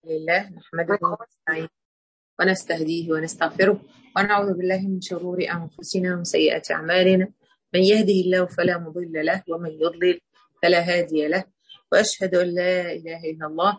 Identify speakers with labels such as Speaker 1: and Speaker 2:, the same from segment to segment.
Speaker 1: لله نحمده ونستعينه ونستهديه ونستغفره ونعوذ بالله من شرور أنفسنا ومن سيئات أعمالنا من يهده الله فلا مضل له ومن يضلل فلا هادي له وأشهد أن لا إله إلا الله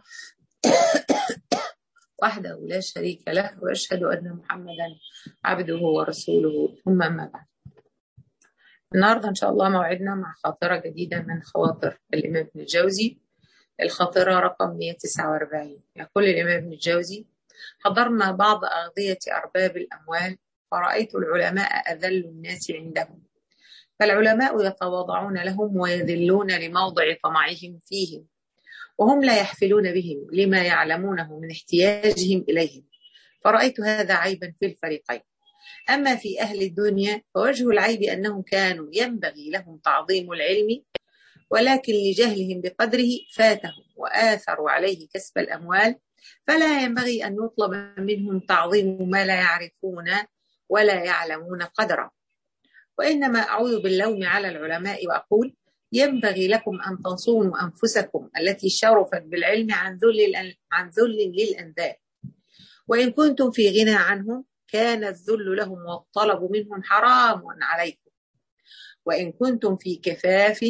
Speaker 1: وحده لا شريك له وأشهد أن محمدا عبده ورسوله ثم أما بعد النهارده إن شاء الله موعدنا مع خاطرة جديدة من خواطر الإمام ابن الجوزي الخاطرة رقم 149 يقول الإمام ابن الجوزي حضرنا بعض أغذية أرباب الأموال فرأيت العلماء أذل الناس عندهم فالعلماء يتواضعون لهم ويذلون لموضع طمعهم فيهم وهم لا يحفلون بهم لما يعلمونه من احتياجهم إليهم فرأيت هذا عيبا في الفريقين أما في أهل الدنيا فوجه العيب أنهم كانوا ينبغي لهم تعظيم العلم ولكن لجهلهم بقدره فاتهم وآثروا عليه كسب الأموال فلا ينبغي أن يطلب منهم تعظيم ما لا يعرفون ولا يعلمون قدره وإنما أعوذ باللوم على العلماء وأقول ينبغي لكم أن تصونوا أنفسكم التي شرفت بالعلم عن ذل عن ذل للأنذال وإن كنتم في غنى عنهم كان الذل لهم والطلب منهم حرام عليكم وإن كنتم في كفاف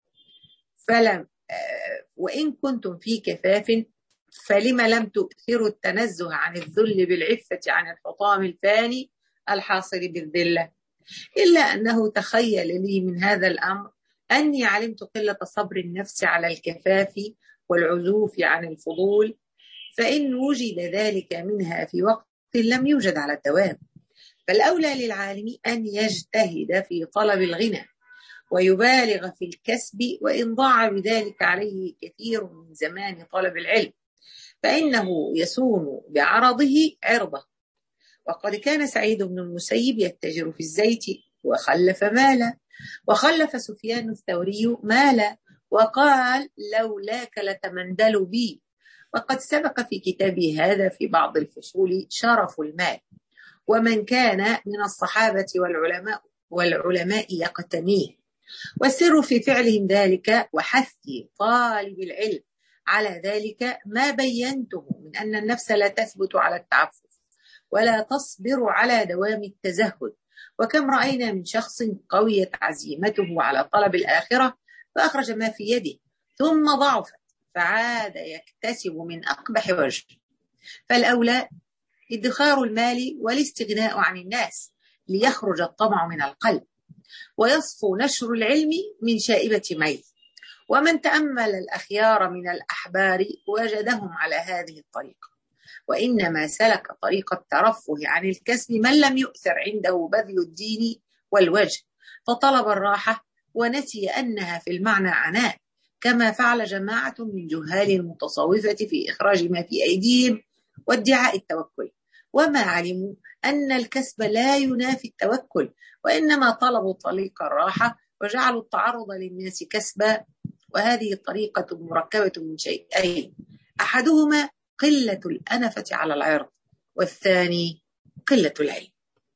Speaker 1: فلم وإن كنتم في كفاف فلم لم تؤثروا التنزه عن الذل بالعفة عن الحطام الفاني الحاصل بالذلة إلا أنه تخيل لي من هذا الأمر أني علمت قلة صبر النفس على الكفاف والعزوف عن الفضول فإن وجد ذلك منها في وقت لم يوجد على الدوام فالأولى للعالم أن يجتهد في طلب الغنى ويبالغ في الكسب وإن ضاع بذلك عليه كثير من زمان طلب العلم فإنه يسون بعرضه عرضه وقد كان سعيد بن المسيب يتجر في الزيت وخلف مالا وخلف سفيان الثوري مالا وقال لولاك لتمندل بي وقد سبق في كتابي هذا في بعض الفصول شرف المال ومن كان من الصحابة والعلماء والعلماء يقتنيه والسر في فعلهم ذلك وحث طالب العلم على ذلك ما بينته من أن النفس لا تثبت على التعفف ولا تصبر على دوام التزهد وكم رأينا من شخص قويت عزيمته على طلب الآخرة فأخرج ما في يده ثم ضعفت فعاد يكتسب من أقبح وجه فالأولى ادخار المال والاستغناء عن الناس ليخرج الطمع من القلب ويصفو نشر العلم من شائبة ميل ومن تأمل الأخيار من الأحبار وجدهم على هذه الطريقة وإنما سلك طريق الترفه عن الكسب من لم يؤثر عنده بذل الدين والوجه فطلب الراحة ونسي أنها في المعنى عناء كما فعل جماعة من جهال المتصوفة في إخراج ما في أيديهم وادعاء التوكل وما علموا أن الكسب لا ينافي التوكل وإنما طلبوا طريق الراحة وجعلوا التعرض للناس كسبا وهذه الطريقة مركبة من شيئين أحدهما قلة الأنفة على العرض والثاني قلة العلم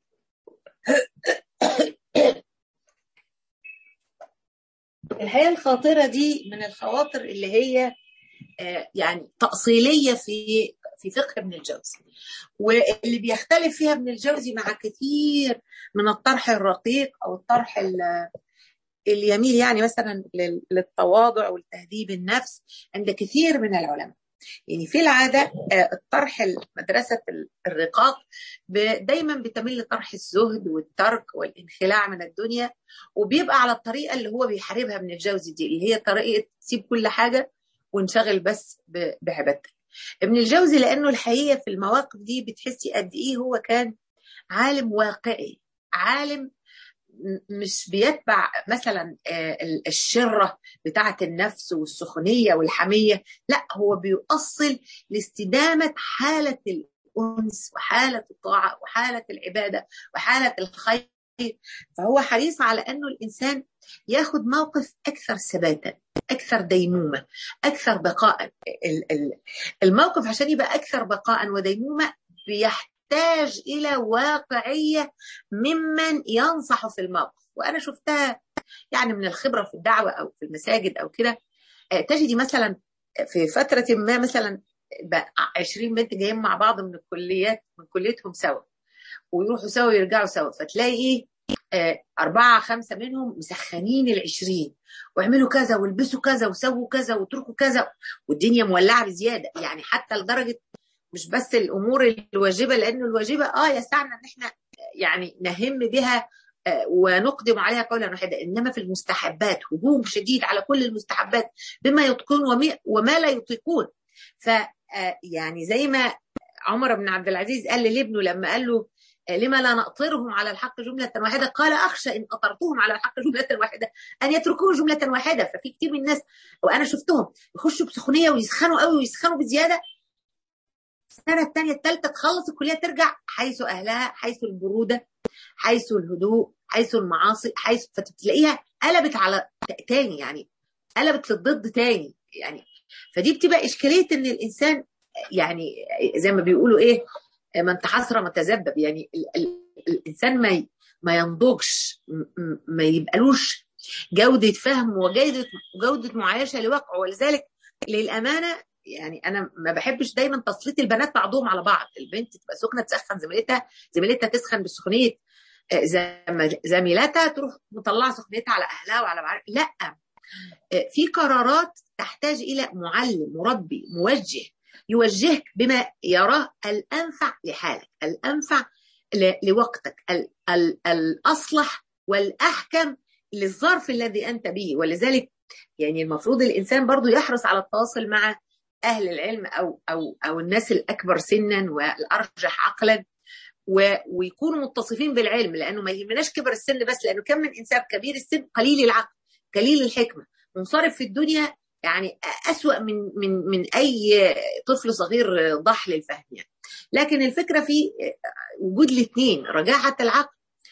Speaker 1: الحقيقة الخاطرة دي من الخواطر اللي هي يعني تأصيلية في في فقه ابن الجوزي واللي بيختلف فيها ابن الجوزي مع كثير من الطرح الرقيق أو الطرح اليميل يعني مثلا للتواضع والتهذيب النفس عند كثير من العلماء يعني في العادة الطرح مدرسة الرقاق دايما بتميل لطرح الزهد والترك والانخلاع من الدنيا وبيبقى على الطريقة اللي هو بيحاربها ابن الجوزي دي اللي هي طريقة تسيب كل حاجة وانشغل بس بعبادتك ابن الجوزي لأنه الحقيقة في المواقف دي بتحسي قد إيه هو كان عالم واقعي عالم مش بيتبع مثلا الشرة بتاعة النفس والسخونية والحمية لا هو بيؤصل لاستدامة حالة الأنس وحالة الطاعة وحالة العبادة وحالة الخير فهو حريص على أنه الإنسان ياخد موقف أكثر ثباتا أكثر ديمومة أكثر بقاء الموقف عشان يبقى أكثر بقاء وديمومة بيحتاج تحتاج إلى واقعية ممن ينصح في الموقف وأنا شفتها يعني من الخبرة في الدعوة أو في المساجد أو كده تجدي مثلا في فترة ما مثلا 20 بنت جايين مع بعض من الكليات من كليتهم سوا ويروحوا سوا ويرجعوا سوا فتلاقي ايه آه أربعة خمسة منهم مسخنين العشرين واعملوا كذا والبسوا كذا وسووا كذا واتركوا كذا والدنيا مولعة بزيادة يعني حتى لدرجة مش بس الأمور الواجبة لأنه الواجبة آه يسعنا إن إحنا يعني نهم بها ونقدم عليها قولا واحدا انما في المستحبات هجوم شديد على كل المستحبات بما يطيقون وما لا يطيقون ف يعني زي ما عمر بن عبد العزيز قال لابنه لما قال له لما لا نأطرهم على الحق جملة واحدة قال أخشى إن أطرتهم على الحق جملة واحدة أن يتركوه جملة واحدة ففي كتير من الناس وأنا شفتهم يخشوا بسخونية ويسخنوا قوي ويسخنوا بزيادة السنة الثانية الثالثة تخلص الكلية ترجع حيث أهلها حيث البرودة حيث الهدوء حيث المعاصي حيث فتلاقيها قلبت على تاني يعني قلبت للضد تاني يعني فدي بتبقى إشكالية إن الإنسان يعني زي ما بيقولوا إيه من تحسر ما تذبب يعني ال ال الإنسان ما ما ينضجش ما يبقالوش جودة فهم وجودة جودة معايشة لواقعه ولذلك للأمانة يعني انا ما بحبش دايما تسليط البنات بعضهم على بعض البنت تبقى سخنه تسخن زميلتها زميلتها تسخن بسخونيه زميلتها تروح مطلعه سخنيتها على اهلها وعلى معارف لا في قرارات تحتاج الى معلم مربي موجه يوجهك بما يراه الانفع لحالك الانفع لوقتك ال ال الاصلح والاحكم للظرف الذي انت به ولذلك يعني المفروض الانسان برضو يحرص على التواصل مع اهل العلم او او او الناس الاكبر سنا والارجح عقلا ويكونوا متصفين بالعلم لانه ما يهمناش كبر السن بس لانه كم من انسان كبير السن قليل العقل قليل الحكمه منصرف في الدنيا يعني أسوأ من من من اي طفل صغير ضح للفهم يعني لكن الفكره في وجود الاثنين رجاحه العقل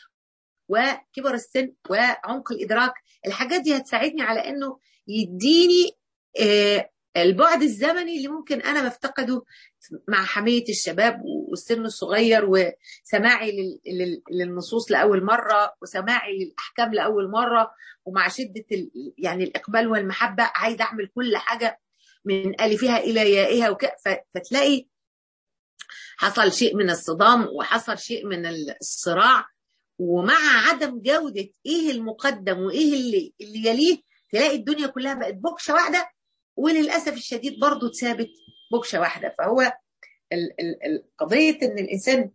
Speaker 1: وكبر السن وعمق الادراك الحاجات دي هتساعدني على انه يديني البعد الزمني اللي ممكن انا بفتقده مع حميه الشباب والسن الصغير وسماعي للنصوص لاول مره وسماعي للاحكام لاول مره ومع شده يعني الاقبال والمحبه عايز اعمل كل حاجه من الفها الى يائها وك... فتلاقي حصل شيء من الصدام وحصل شيء من الصراع ومع عدم جوده ايه المقدم وايه اللي اللي يليه تلاقي الدنيا كلها بقت بوكشه واحده وللاسف الشديد برضه اتثابت بوكشه واحده فهو القضيه ان الانسان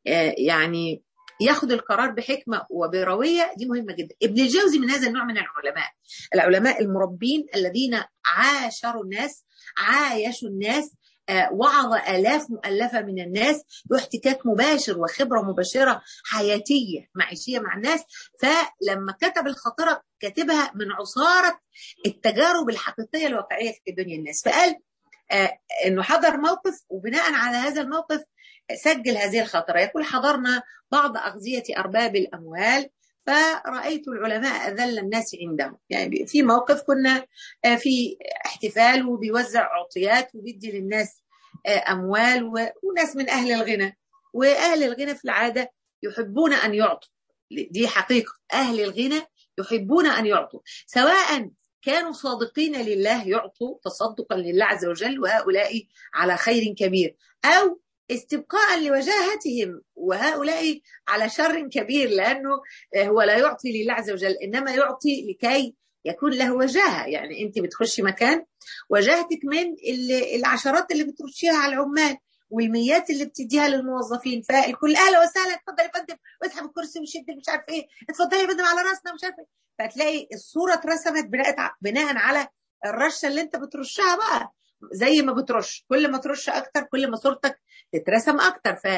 Speaker 1: يعني ياخذ القرار بحكمه وبرويه دي مهمه جدا ابن الجوزي من هذا النوع من العلماء العلماء المربين الذين عاشروا الناس عايشوا الناس وعظ آلاف مؤلفة من الناس له احتكاك مباشر وخبرة مباشرة حياتية معيشية مع الناس فلما كتب الخاطرة كاتبها من عصارة التجارب الحقيقية الواقعية في دنيا الناس فقال آه انه حضر موقف وبناء على هذا الموقف سجل هذه الخاطرة يقول حضرنا بعض أغذية أرباب الأموال فرأيت العلماء أذل الناس عندهم يعني في موقف كنا في احتفال وبيوزع عطيات وبيدي للناس أموال وناس من أهل الغنى وأهل الغنى في العادة يحبون أن يعطوا دي حقيقة أهل الغنى يحبون أن يعطوا سواء كانوا صادقين لله يعطوا تصدقا لله عز وجل وهؤلاء على خير كبير أو استبقاء لوجاهتهم وهؤلاء على شر كبير لانه هو لا يعطي لله عز وجل انما يعطي لكي يكون له وجاهه يعني انت بتخشي مكان وجاهتك من العشرات اللي بترشيها على العمال والميات اللي بتديها للموظفين فالكل اهلا وسهلا اتفضل يا فندم واسحب الكرسي وشد مش عارف ايه اتفضلي يا فندم على راسنا مش عارف ايه فتلاقي الصوره اترسمت بناء على الرشه اللي انت بترشها بقى زي ما بترش كل ما ترش اكتر كل ما صورتك تترسم اكتر ف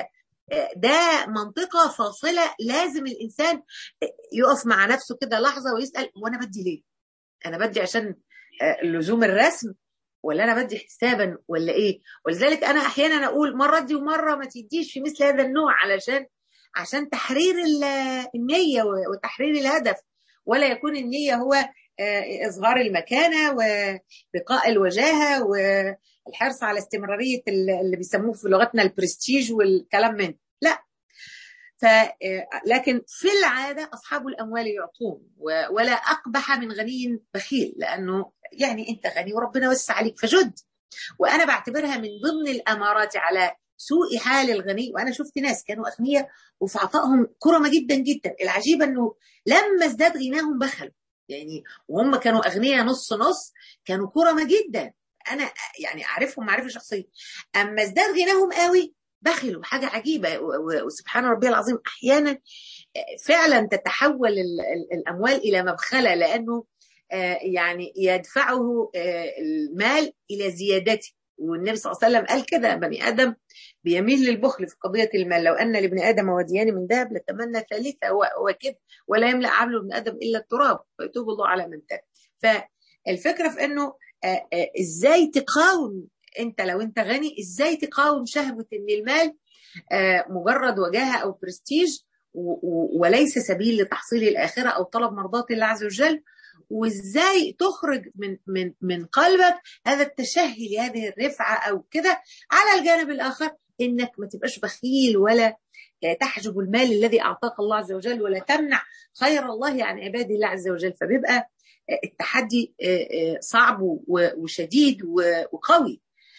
Speaker 1: ده منطقه فاصله لازم الانسان يقف مع نفسه كده لحظه ويسال وانا بدي ليه؟ انا بدي عشان لزوم الرسم ولا انا بدي حسابا ولا ايه؟ ولذلك انا احيانا اقول مره دي ومره ما تديش في مثل هذا النوع علشان عشان تحرير النيه وتحرير الهدف ولا يكون النيه هو اظهار المكانه وبقاء الوجاهه والحرص على استمراريه اللي بيسموه في لغتنا البرستيج والكلام من لا ف لكن في العاده اصحاب الاموال يعطون ولا اقبح من غني بخيل لانه يعني انت غني وربنا وسع عليك فجد وانا بعتبرها من ضمن الامارات على سوء حال الغني وانا شفت ناس كانوا اغنياء وفي عطائهم كرمه جدا جدا العجيب انه لما ازداد غناهم بخلوا يعني وهم كانوا اغنياء نص نص كانوا كرمه جدا انا يعني اعرفهم معرفه شخصيه اما ازداد غناهم قوي بخلوا حاجه عجيبه وسبحان ربي العظيم احيانا فعلا تتحول الاموال الى مبخله لانه يعني يدفعه المال الى زيادته والنبي صلى الله عليه وسلم قال كده بني ادم بيميل للبخل في قضيه المال لو ان لابن ادم وديان من ذهب لتمنى ثالثه هو كده ولا يملا عمل ابن ادم الا التراب فيتوب الله على من تاب فالفكره في انه ازاي تقاوم انت لو انت غني ازاي تقاوم شهوه ان المال مجرد وجاهه او برستيج وليس سبيل لتحصيل الاخره او طلب مرضات الله عز وجل وازاي تخرج من من من قلبك هذا التشهي لهذه الرفعه او كده على الجانب الاخر انك ما تبقاش بخيل ولا تحجب المال الذي اعطاك الله عز وجل ولا تمنع خير الله عن عباد الله عز وجل فبيبقى التحدي صعب وشديد وقوي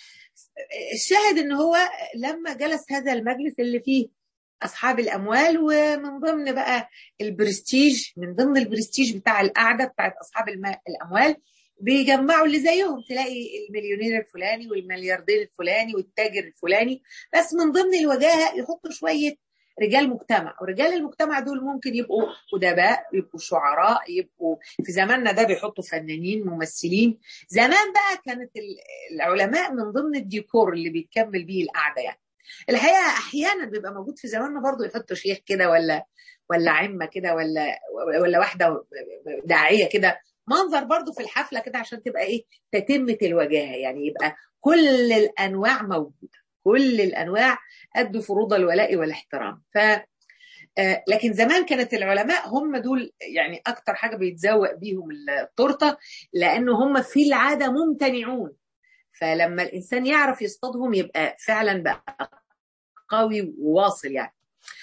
Speaker 1: الشاهد ان هو لما جلس هذا المجلس اللي فيه اصحاب الاموال ومن ضمن بقى البرستيج من ضمن البرستيج بتاع القعده بتاعت اصحاب الاموال بيجمعوا اللي زيهم تلاقي المليونير الفلاني والملياردير الفلاني والتاجر الفلاني بس من ضمن الوجاهه يحطوا شويه رجال مجتمع ورجال المجتمع دول ممكن يبقوا ادباء يبقوا شعراء يبقوا في زماننا ده بيحطوا فنانين ممثلين زمان بقى كانت العلماء من ضمن الديكور اللي بيتكمل بيه القعده يعني الحقيقه احيانا بيبقى موجود في زماننا برضه يحطوا شيخ كده ولا ولا عمه كده ولا ولا واحده داعيه كده منظر برضه في الحفله كده عشان تبقى ايه تتمه الوجاهه يعني يبقى كل الانواع موجوده كل الانواع ادوا فروض الولاء والاحترام ف لكن زمان كانت العلماء هم دول يعني اكتر حاجه بيتزوق بيهم التورته لانه هم في العاده ممتنعون فلما الانسان يعرف يصطادهم يبقى فعلا بقى قوي وواصل يعني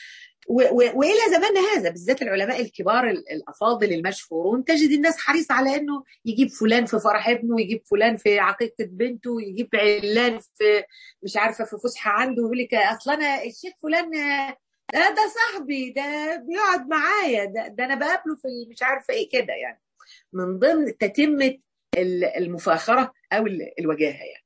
Speaker 1: والى زماننا هذا بالذات العلماء الكبار الافاضل المشهورون تجد الناس حريصه على انه يجيب فلان في فرح ابنه ويجيب فلان في عقيقه بنته ويجيب علان في مش عارفه في فسحه عنده ويقول لك اصل انا الشيخ فلان ده ده صاحبي ده بيقعد معايا ده, ده انا بقابله في مش عارفه ايه كده يعني من ضمن تتمه المفاخره او الوجاهه يعني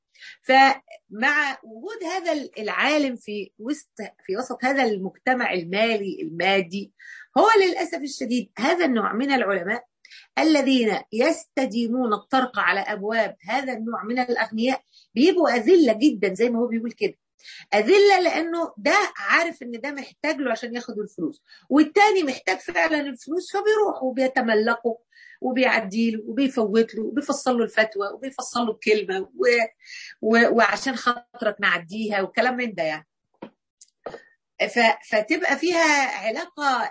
Speaker 1: فمع وجود هذا العالم في وسط في وسط هذا المجتمع المالي المادي هو للاسف الشديد هذا النوع من العلماء الذين يستديمون الطرق على ابواب هذا النوع من الاغنياء بيبقوا اذله جدا زي ما هو بيقول كده أذلة لأنه ده عارف إن ده محتاج له عشان ياخد الفلوس والتاني محتاج فعلا الفلوس فبيروح وبيتملقه وبيعدي له وبيفوت له وبيفصل له الفتوى وبيفصل له الكلمة و... و... وعشان خاطرك نعديها وكلام من ده يعني ف... فتبقى فيها علاقة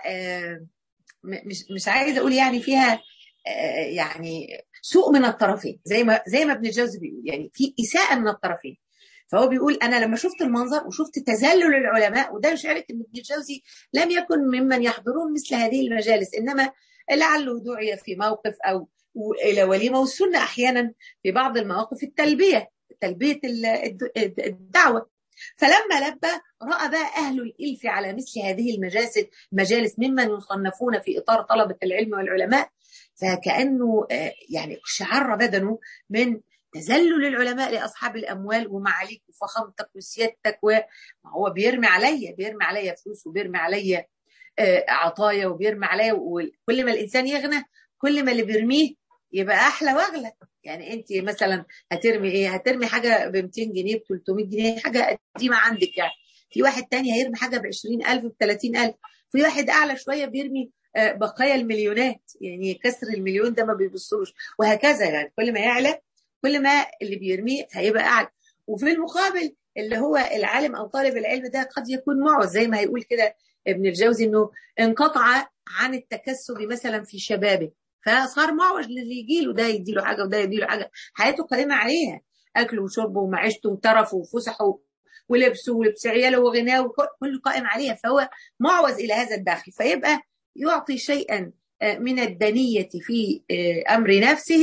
Speaker 1: مش مش عايزة أقول يعني فيها يعني سوء من الطرفين زي ما زي ما ابن الجوزي بيقول يعني في إساءة من الطرفين فهو بيقول انا لما شفت المنظر وشفت تذلل العلماء وده يشعرك ان ابن الجوزي لم يكن ممن يحضرون مثل هذه المجالس انما لعله دعي في موقف او الى وليمه والسنه احيانا في بعض المواقف التلبيه تلبيه الدعوه فلما لبى راى بقى اهل الالف على مثل هذه المجالس مجالس ممن يصنفون في اطار طلبه العلم والعلماء فكانه يعني شعر بدنه من تذلل العلماء لاصحاب الاموال ومعاليك وفخامتك وسيادتك وهو بيرمي عليا بيرمي عليا فلوس وبيرمي عليا عطايا وبيرمي عليا وكل ما الانسان يغنى كل ما اللي بيرميه يبقى احلى واغلى يعني انت مثلا هترمي ايه هترمي حاجه ب 200 جنيه ب 300 جنيه حاجه قديمه عندك يعني في واحد تاني هيرمي حاجه ب 20000 ب 30000 في واحد اعلى شويه بيرمي بقايا المليونات يعني كسر المليون ده ما بيبصلوش وهكذا يعني كل ما يعلى كل ما اللي بيرميه هيبقى اعلى وفي المقابل اللي هو العالم او طالب العلم ده قد يكون معوز زي ما هيقول كده ابن الجوزي انه انقطع عن التكسب مثلا في شبابه فصار معوج للي يجي له ده يدي له حاجه وده يدي له حاجه حياته قائمه عليها اكله وشربه ومعيشته وترفه وفسحه ولبسه ولبس عياله وغناه كله قائم عليها فهو معوز الى هذا الدخل فيبقى يعطي شيئا من الدنيه في امر نفسه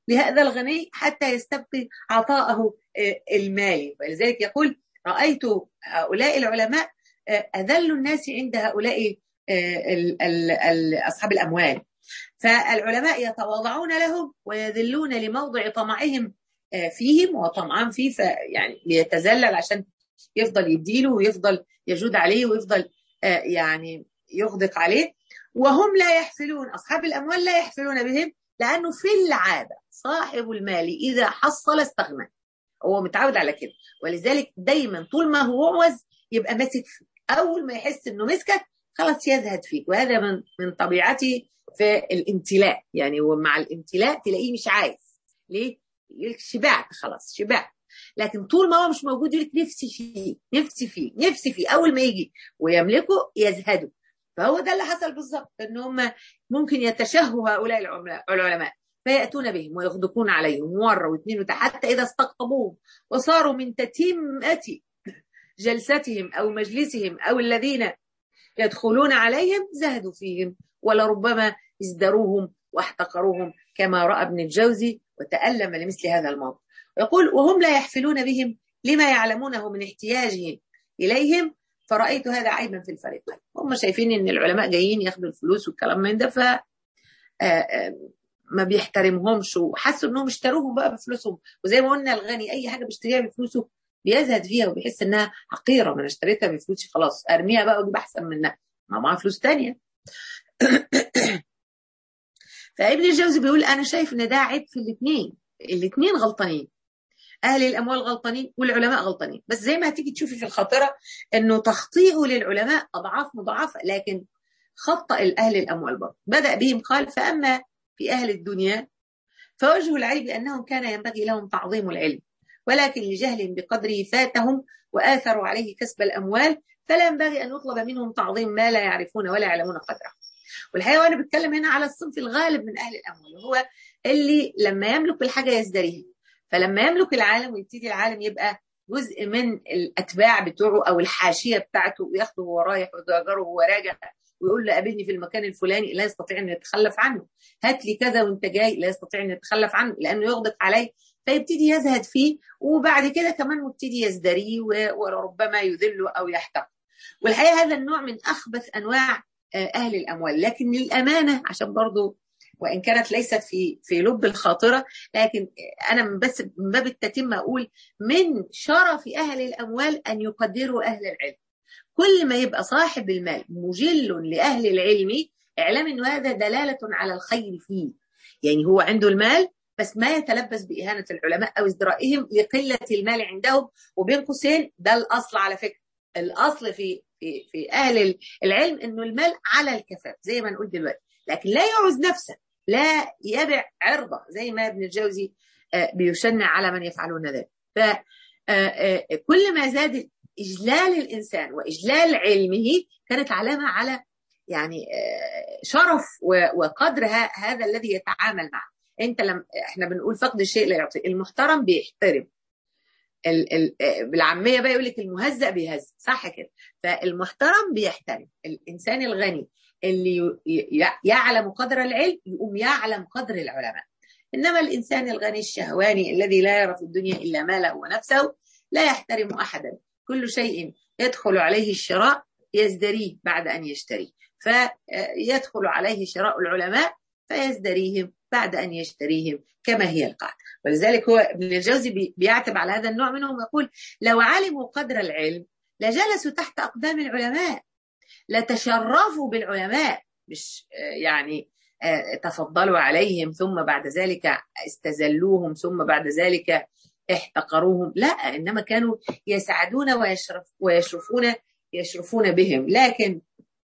Speaker 1: لهذا الغني حتى يستبقي عطاءه المالي ولذلك يقول رأيت هؤلاء العلماء أذل الناس عند هؤلاء أصحاب الأموال فالعلماء يتواضعون لهم ويذلون لموضع طمعهم فيهم وطمعان فيه فيعني ليتذلل عشان يفضل يديله ويفضل يجود عليه ويفضل يعني يغدق عليه وهم لا يحفلون أصحاب الأموال لا يحفلون بهم لأنه في العادة صاحب المال إذا حصل استغنى هو متعود على كده ولذلك دايما طول ما هو عوز يبقى ماسك فيك أول ما يحس إنه مسكك خلاص يزهد فيك وهذا من من طبيعته في الامتلاء يعني ومع الامتلاء تلاقيه مش عايز ليه؟ يقول لك شبعت خلاص شبعت لكن طول ما هو مش موجود يقول لك نفسي فيه نفسي فيه نفسي فيه اول ما يجي ويملكه يزهده فهو ده اللي حصل بالظبط ان هم ممكن يتشهوا هؤلاء العلماء فياتون بهم ويغدقون عليهم مره واثنين حتى اذا استقطبوهم وصاروا من تتمه جلستهم او مجلسهم او الذين يدخلون عليهم زهدوا فيهم ولربما ازدروهم واحتقروهم كما راى ابن الجوزي وتالم لمثل هذا الموقف يقول وهم لا يحفلون بهم لما يعلمونه من احتياجهم اليهم فرأيت هذا عيبا في الفريقين هم شايفين ان العلماء جايين ياخدوا الفلوس والكلام من ده ف ما بيحترمهمش وحسوا انهم اشتروهم بقى بفلوسهم وزي ما قلنا الغني اي حاجه بيشتريها بفلوسه بيزهد فيها وبيحس انها حقيره ما انا اشتريتها بفلوسي خلاص ارميها بقى واجيب احسن منها ما معاها فلوس تانية فابن الجوزي بيقول انا شايف ان ده عيب في الاثنين الاثنين غلطانين اهل الاموال غلطانين والعلماء غلطانين بس زي ما هتيجي تشوفي في الخاطره انه تخطيئه للعلماء اضعاف مضاعفه لكن خطأ الاهل الاموال برضه بدا بهم قال فاما في اهل الدنيا فوجه العيب انهم كان ينبغي لهم تعظيم العلم ولكن لجهلهم بقدره فاتهم واثروا عليه كسب الاموال فلا ينبغي ان يطلب منهم تعظيم ما لا يعرفون ولا يعلمون قدره والحقيقه وانا بتكلم هنا على الصنف الغالب من اهل الاموال وهو اللي لما يملك الحاجه يزدريها فلما يملك العالم ويبتدي العالم يبقى جزء من الاتباع بتوعه او الحاشيه بتاعته وياخده وهو رايح ويجره وهو راجع ويقول له قابلني في المكان الفلاني لا يستطيع ان يتخلف عنه هات لي كذا وانت جاي لا يستطيع ان يتخلف عنه لانه يغدق عليه فيبتدي يزهد فيه وبعد كده كمان مبتدي يزدريه وربما يذله او يحتقر والحقيقه هذا النوع من اخبث انواع اهل الاموال لكن للامانه عشان برضو وان كانت ليست في في لب الخاطره لكن انا من بس من باب التتمه اقول من شرف اهل الاموال ان يقدروا اهل العلم كل ما يبقى صاحب المال مجل لاهل العلم اعلام انه هذا دلاله على الخير فيه يعني هو عنده المال بس ما يتلبس باهانه العلماء او ازدرائهم لقله المال عندهم وبين قوسين ده الاصل على فكره الاصل في في في اهل العلم انه المال على الكفاف زي ما نقول دلوقتي لكن لا يعوز نفسه لا يبع عرضه زي ما ابن الجوزي بيشنع على من يفعلون ذلك فكل ما زاد اجلال الانسان واجلال علمه كانت علامه على يعني شرف وقدر هذا الذي يتعامل معه انت لم احنا بنقول فقد الشيء لا يعطي المحترم بيحترم ال ال بالعاميه بقى يقول لك المهزأ بيهز صح كده فالمحترم بيحترم الانسان الغني اللي يعلم قدر العلم يقوم يعلم قدر العلماء انما الانسان الغني الشهواني الذي لا يرى في الدنيا الا ماله ونفسه لا يحترم احدا كل شيء يدخل عليه الشراء يزدريه بعد ان يشتريه فيدخل عليه شراء العلماء فيزدريهم بعد ان يشتريهم كما هي القاعده ولذلك هو ابن الجوزي بيعتب على هذا النوع منهم ويقول لو علموا قدر العلم لجلسوا تحت اقدام العلماء لتشرفوا بالعلماء مش يعني تفضلوا عليهم ثم بعد ذلك استزلوهم ثم بعد ذلك احتقروهم لا انما كانوا يسعدون ويشرف ويشرفون يشرفون بهم لكن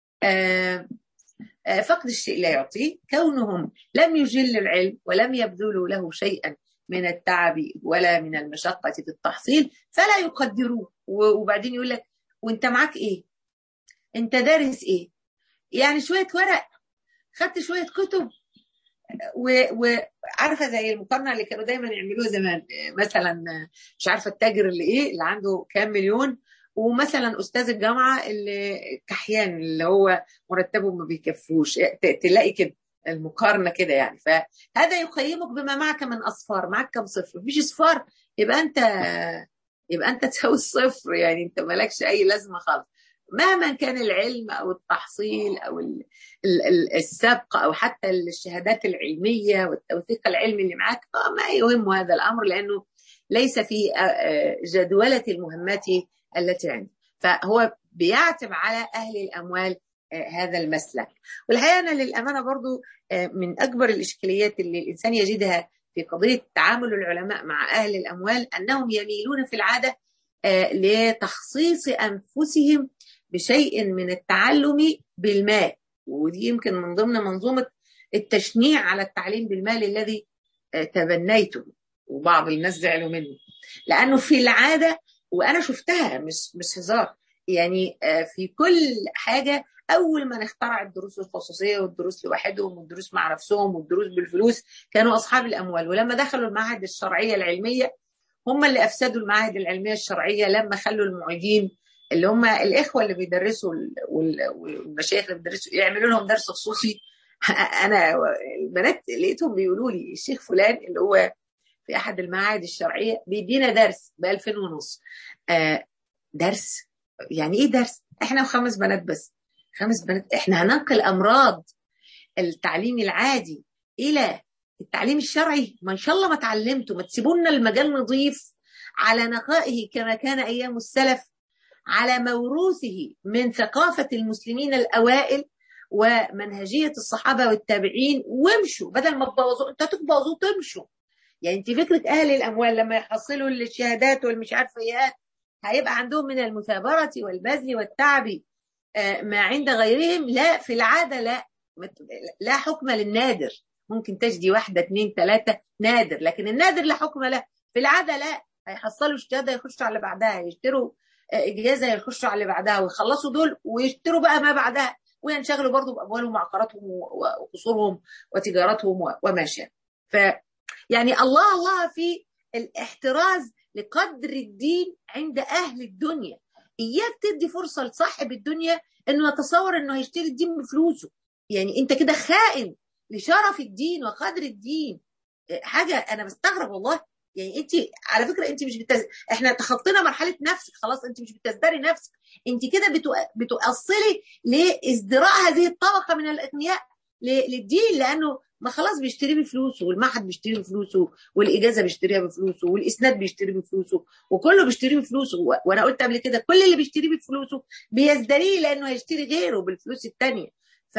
Speaker 1: فقد الشيء لا يعطيه كونهم لم يجل العلم ولم يبذلوا له شيئا من التعب ولا من المشقة في التحصيل فلا يقدروه وبعدين يقول لك وانت معاك ايه انت دارس ايه يعني شوية ورق خدت شوية كتب وعارفه زي المقارنه اللي كانوا دايما يعملوها زمان مثلا مش عارفه التاجر اللي ايه اللي عنده كام مليون ومثلا استاذ الجامعه اللي كحيان اللي هو مرتبه ما بيكفوش تلاقي كده المقارنه كده يعني فهذا يقيمك بما معك من اصفار معك كم صفر مفيش اصفار يبقى انت يبقى انت تساوي الصفر يعني انت مالكش اي لازمه خالص مهما كان العلم او التحصيل او السبق او حتى الشهادات العلميه والتوثيق العلمي اللي معاك ما يهم هذا الامر لانه ليس في جدوله المهمات التي عندك فهو بيعتب على اهل الاموال هذا المسلك والحقيقه انا للامانه برضو من اكبر الاشكاليات اللي الانسان يجدها في قضيه تعامل العلماء مع اهل الاموال انهم يميلون في العاده لتخصيص انفسهم بشيء من التعلم بالمال ودي يمكن من ضمن منظومه التشنيع على التعليم بالمال الذي تبنيته وبعض الناس زعلوا منه لانه في العاده وانا شفتها مش مش هزار يعني في كل حاجه اول ما نخترع الدروس الخصوصيه والدروس لوحدهم والدروس مع نفسهم والدروس بالفلوس كانوا اصحاب الاموال ولما دخلوا المعاهد الشرعيه العلميه هم اللي افسدوا المعاهد العلميه الشرعيه لما خلوا المعيدين اللي هم الاخوه اللي بيدرسوا والمشايخ اللي بيدرسوا يعملوا لهم درس خصوصي انا البنات لقيتهم بيقولوا لي الشيخ فلان اللي هو في احد المعاهد الشرعيه بيدينا درس ب 2000 ونص آه درس يعني ايه درس احنا وخمس بنات بس خمس بنات احنا هننقل امراض التعليم العادي الى التعليم الشرعي ما ان شاء الله ما اتعلمتوا ما تسيبونا المجال نظيف على نقائه كما كان ايام السلف على موروثه من ثقافه المسلمين الاوائل ومنهجيه الصحابه والتابعين وامشوا بدل ما تبوظوا انتوا تبوظوا تمشوا يعني انت فكره اهل الاموال لما يحصلوا الشهادات والمش عارفه ايات هيبقى عندهم من المثابره والبذل والتعب ما عند غيرهم لا في العاده لا لا حكم للنادر ممكن تجدي واحده اثنين ثلاثه نادر لكن النادر لا حكم له في العاده لا هيحصلوا الشهاده يخشوا على اللي بعدها يشتروا اجازه يخشوا على اللي بعدها ويخلصوا دول ويشتروا بقى ما بعدها وينشغلوا برضه باموالهم وعقاراتهم وقصورهم وتجارتهم وما شابه ف يعني الله الله في الاحتراز لقدر الدين عند اهل الدنيا اياك تدي فرصه لصاحب الدنيا انه يتصور انه هيشتري الدين بفلوسه يعني انت كده خائن لشرف الدين وقدر الدين حاجه انا بستغرب والله يعني انت على فكره انت مش بتز... احنا تخطينا مرحله نفسك خلاص انت مش بتزدري نفسك انت كده بتو... بتؤصلي لازدراء هذه الطبقه من الاغنياء ل... للدين لانه ما خلاص بيشتري بفلوسه والمعهد بيشتري بفلوسه والاجازه بيشتريها بفلوسه والاسناد بيشتري بفلوسه وكله بيشتري بفلوسه وانا قلت قبل كده كل اللي بيشتري بفلوسه بيزدريه لانه هيشتري غيره بالفلوس الثانيه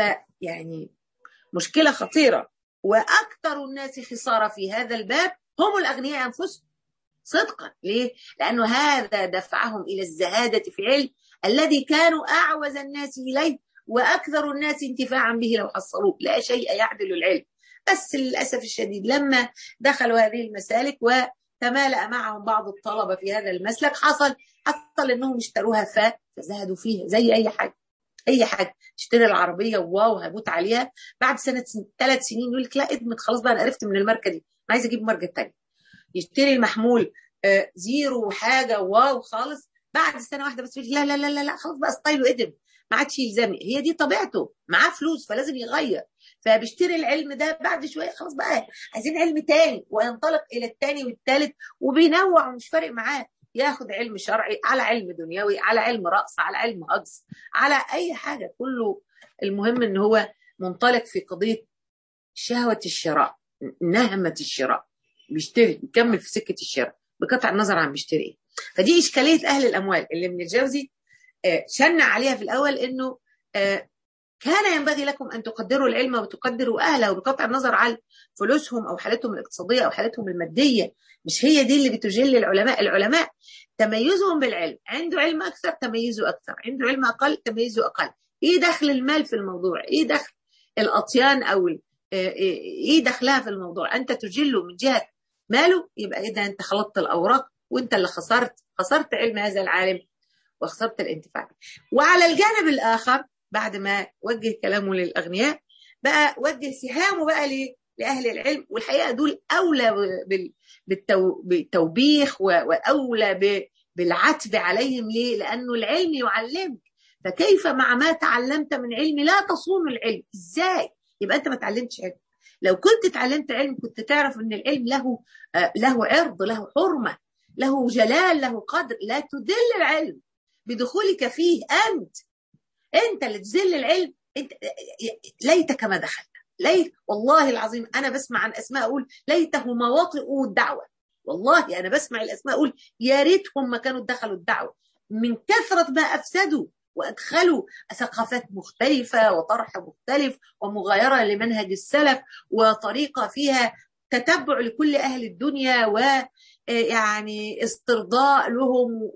Speaker 1: فيعني مشكله خطيره واكثر الناس خساره في هذا الباب هم الاغنياء انفسهم صدقا ليه؟ لانه هذا دفعهم الى الزهاده في العلم الذي كانوا اعوز الناس اليه واكثر الناس انتفاعا به لو حصلوه لا شيء يعدل العلم بس للاسف الشديد لما دخلوا هذه المسالك وتمالأ معهم بعض الطلبه في هذا المسلك حصل حصل انهم اشتروها فزهدوا فيها زي اي حاجه اي حاجه تشتري العربيه واو هموت عليها بعد سنه ثلاث سنين يقول لك لا ادمت خلاص بقى انا عرفت من الماركه دي انا عايز اجيب ماركه ثانيه يشتري المحمول آه زيرو وحاجه واو خالص بعد سنه واحده بس يقول لا لا لا لا خلاص بقى ستايله ادم ما عادش يلزمني هي دي طبيعته معاه فلوس فلازم يغير فبيشتري العلم ده بعد شويه خلاص بقى عايزين علم تاني وينطلق الى الثاني والثالث وبينوع ومش فارق معاه ياخد علم شرعي على علم دنيوي على علم رأس على علم هجس على اي حاجه كله المهم ان هو منطلق في قضيه شهوه الشراء نهمه الشراء بيشتري بيكمل في سكه الشراء بقطع النظر عن بيشتري ايه فدي اشكاليه اهل الاموال اللي ابن الجوزي شنع عليها في الاول انه كان ينبغي لكم ان تقدروا العلم وتقدروا اهله بقطع النظر عن فلوسهم او حالتهم الاقتصاديه او حالتهم الماديه مش هي دي اللي بتجل العلماء العلماء تميزهم بالعلم عنده علم اكثر تميزه اكثر عنده علم اقل تميزه اقل ايه دخل المال في الموضوع ايه دخل الاطيان او ايه دخلها في الموضوع انت تجله من جهه ماله يبقى اذا انت خلطت الاوراق وانت اللي خسرت خسرت علم هذا العالم وخسرت الانتفاع وعلى الجانب الاخر بعد ما وجه كلامه للاغنياء بقى وجه سهامه بقى لاهل العلم والحقيقه دول اولى بالتوبيخ واولى بالعتب عليهم ليه؟ لانه العلم يعلمك فكيف مع ما تعلمت من علم لا تصون العلم ازاي؟ يبقى انت ما اتعلمتش علم لو كنت اتعلمت علم كنت تعرف ان العلم له آه له عرض له حرمه له جلال له قدر لا تدل العلم بدخولك فيه انت انت اللي تذل العلم انت ليتك ما دخلت ليت والله العظيم انا بسمع عن اسماء اقول ليته مواطئ الدعوه والله انا بسمع الاسماء اقول يا ريتهم ما كانوا دخلوا الدعوه من كثره ما افسدوا وادخلوا ثقافات مختلفه وطرح مختلف ومغايره لمنهج السلف وطريقه فيها تتبع لكل اهل الدنيا ويعني استرضاء لهم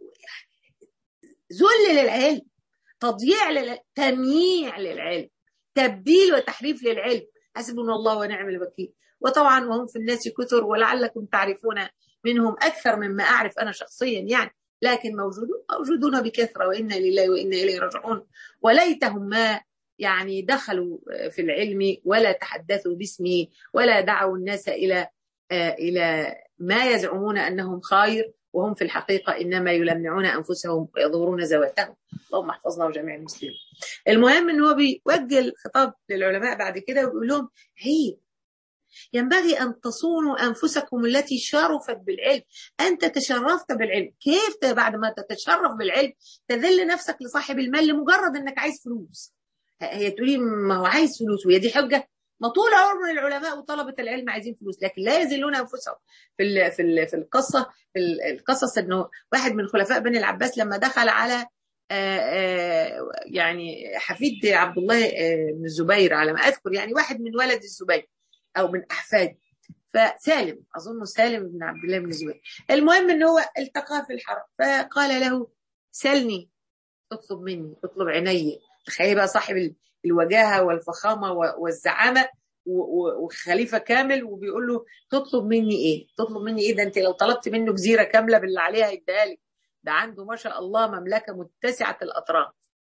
Speaker 1: ذل للعلم تضييع للعلم تمييع للعلم تبديل وتحريف للعلم حسبنا الله ونعم الوكيل وطبعا وهم في الناس كثر ولعلكم تعرفون منهم اكثر مما اعرف انا شخصيا يعني لكن موجودون موجودون بكثره وانا لله وانا اليه راجعون وليتهم ما يعني دخلوا في العلم ولا تحدثوا باسمه ولا دعوا الناس الى الى ما يزعمون انهم خير وهم في الحقيقه انما يلمعون انفسهم ويظهرون ذواتهم اللهم احفظنا وجميع المسلمين. المهم ان هو بيوجه الخطاب للعلماء بعد كده ويقول لهم عيب ينبغي أن تصونوا أنفسكم التي شرفت بالعلم أنت تشرفت بالعلم كيف بعد ما تتشرف بالعلم تذل نفسك لصاحب المال لمجرد أنك عايز فلوس هي تقولي ما هو عايز فلوس وهي دي حجة ما طول عمر العلماء وطلبة العلم عايزين فلوس لكن لا يذلون أنفسهم في ال في ال في القصة في القصص أنه واحد من خلفاء بني العباس لما دخل على آآ آآ يعني حفيد عبد الله بن الزبير على ما أذكر يعني واحد من ولد الزبير او من احفاده فسالم اظنه سالم بن عبد الله بن الزبير المهم ان هو التقاه في الحرم فقال له سلني اطلب مني اطلب عيني تخيل بقى صاحب الوجاهه والفخامه والزعامه وخليفه كامل وبيقول له تطلب مني ايه؟ تطلب مني ايه ده انت لو طلبت منه جزيره كامله باللي عليها يديها لك ده عنده ما شاء الله مملكه متسعه الاطراف.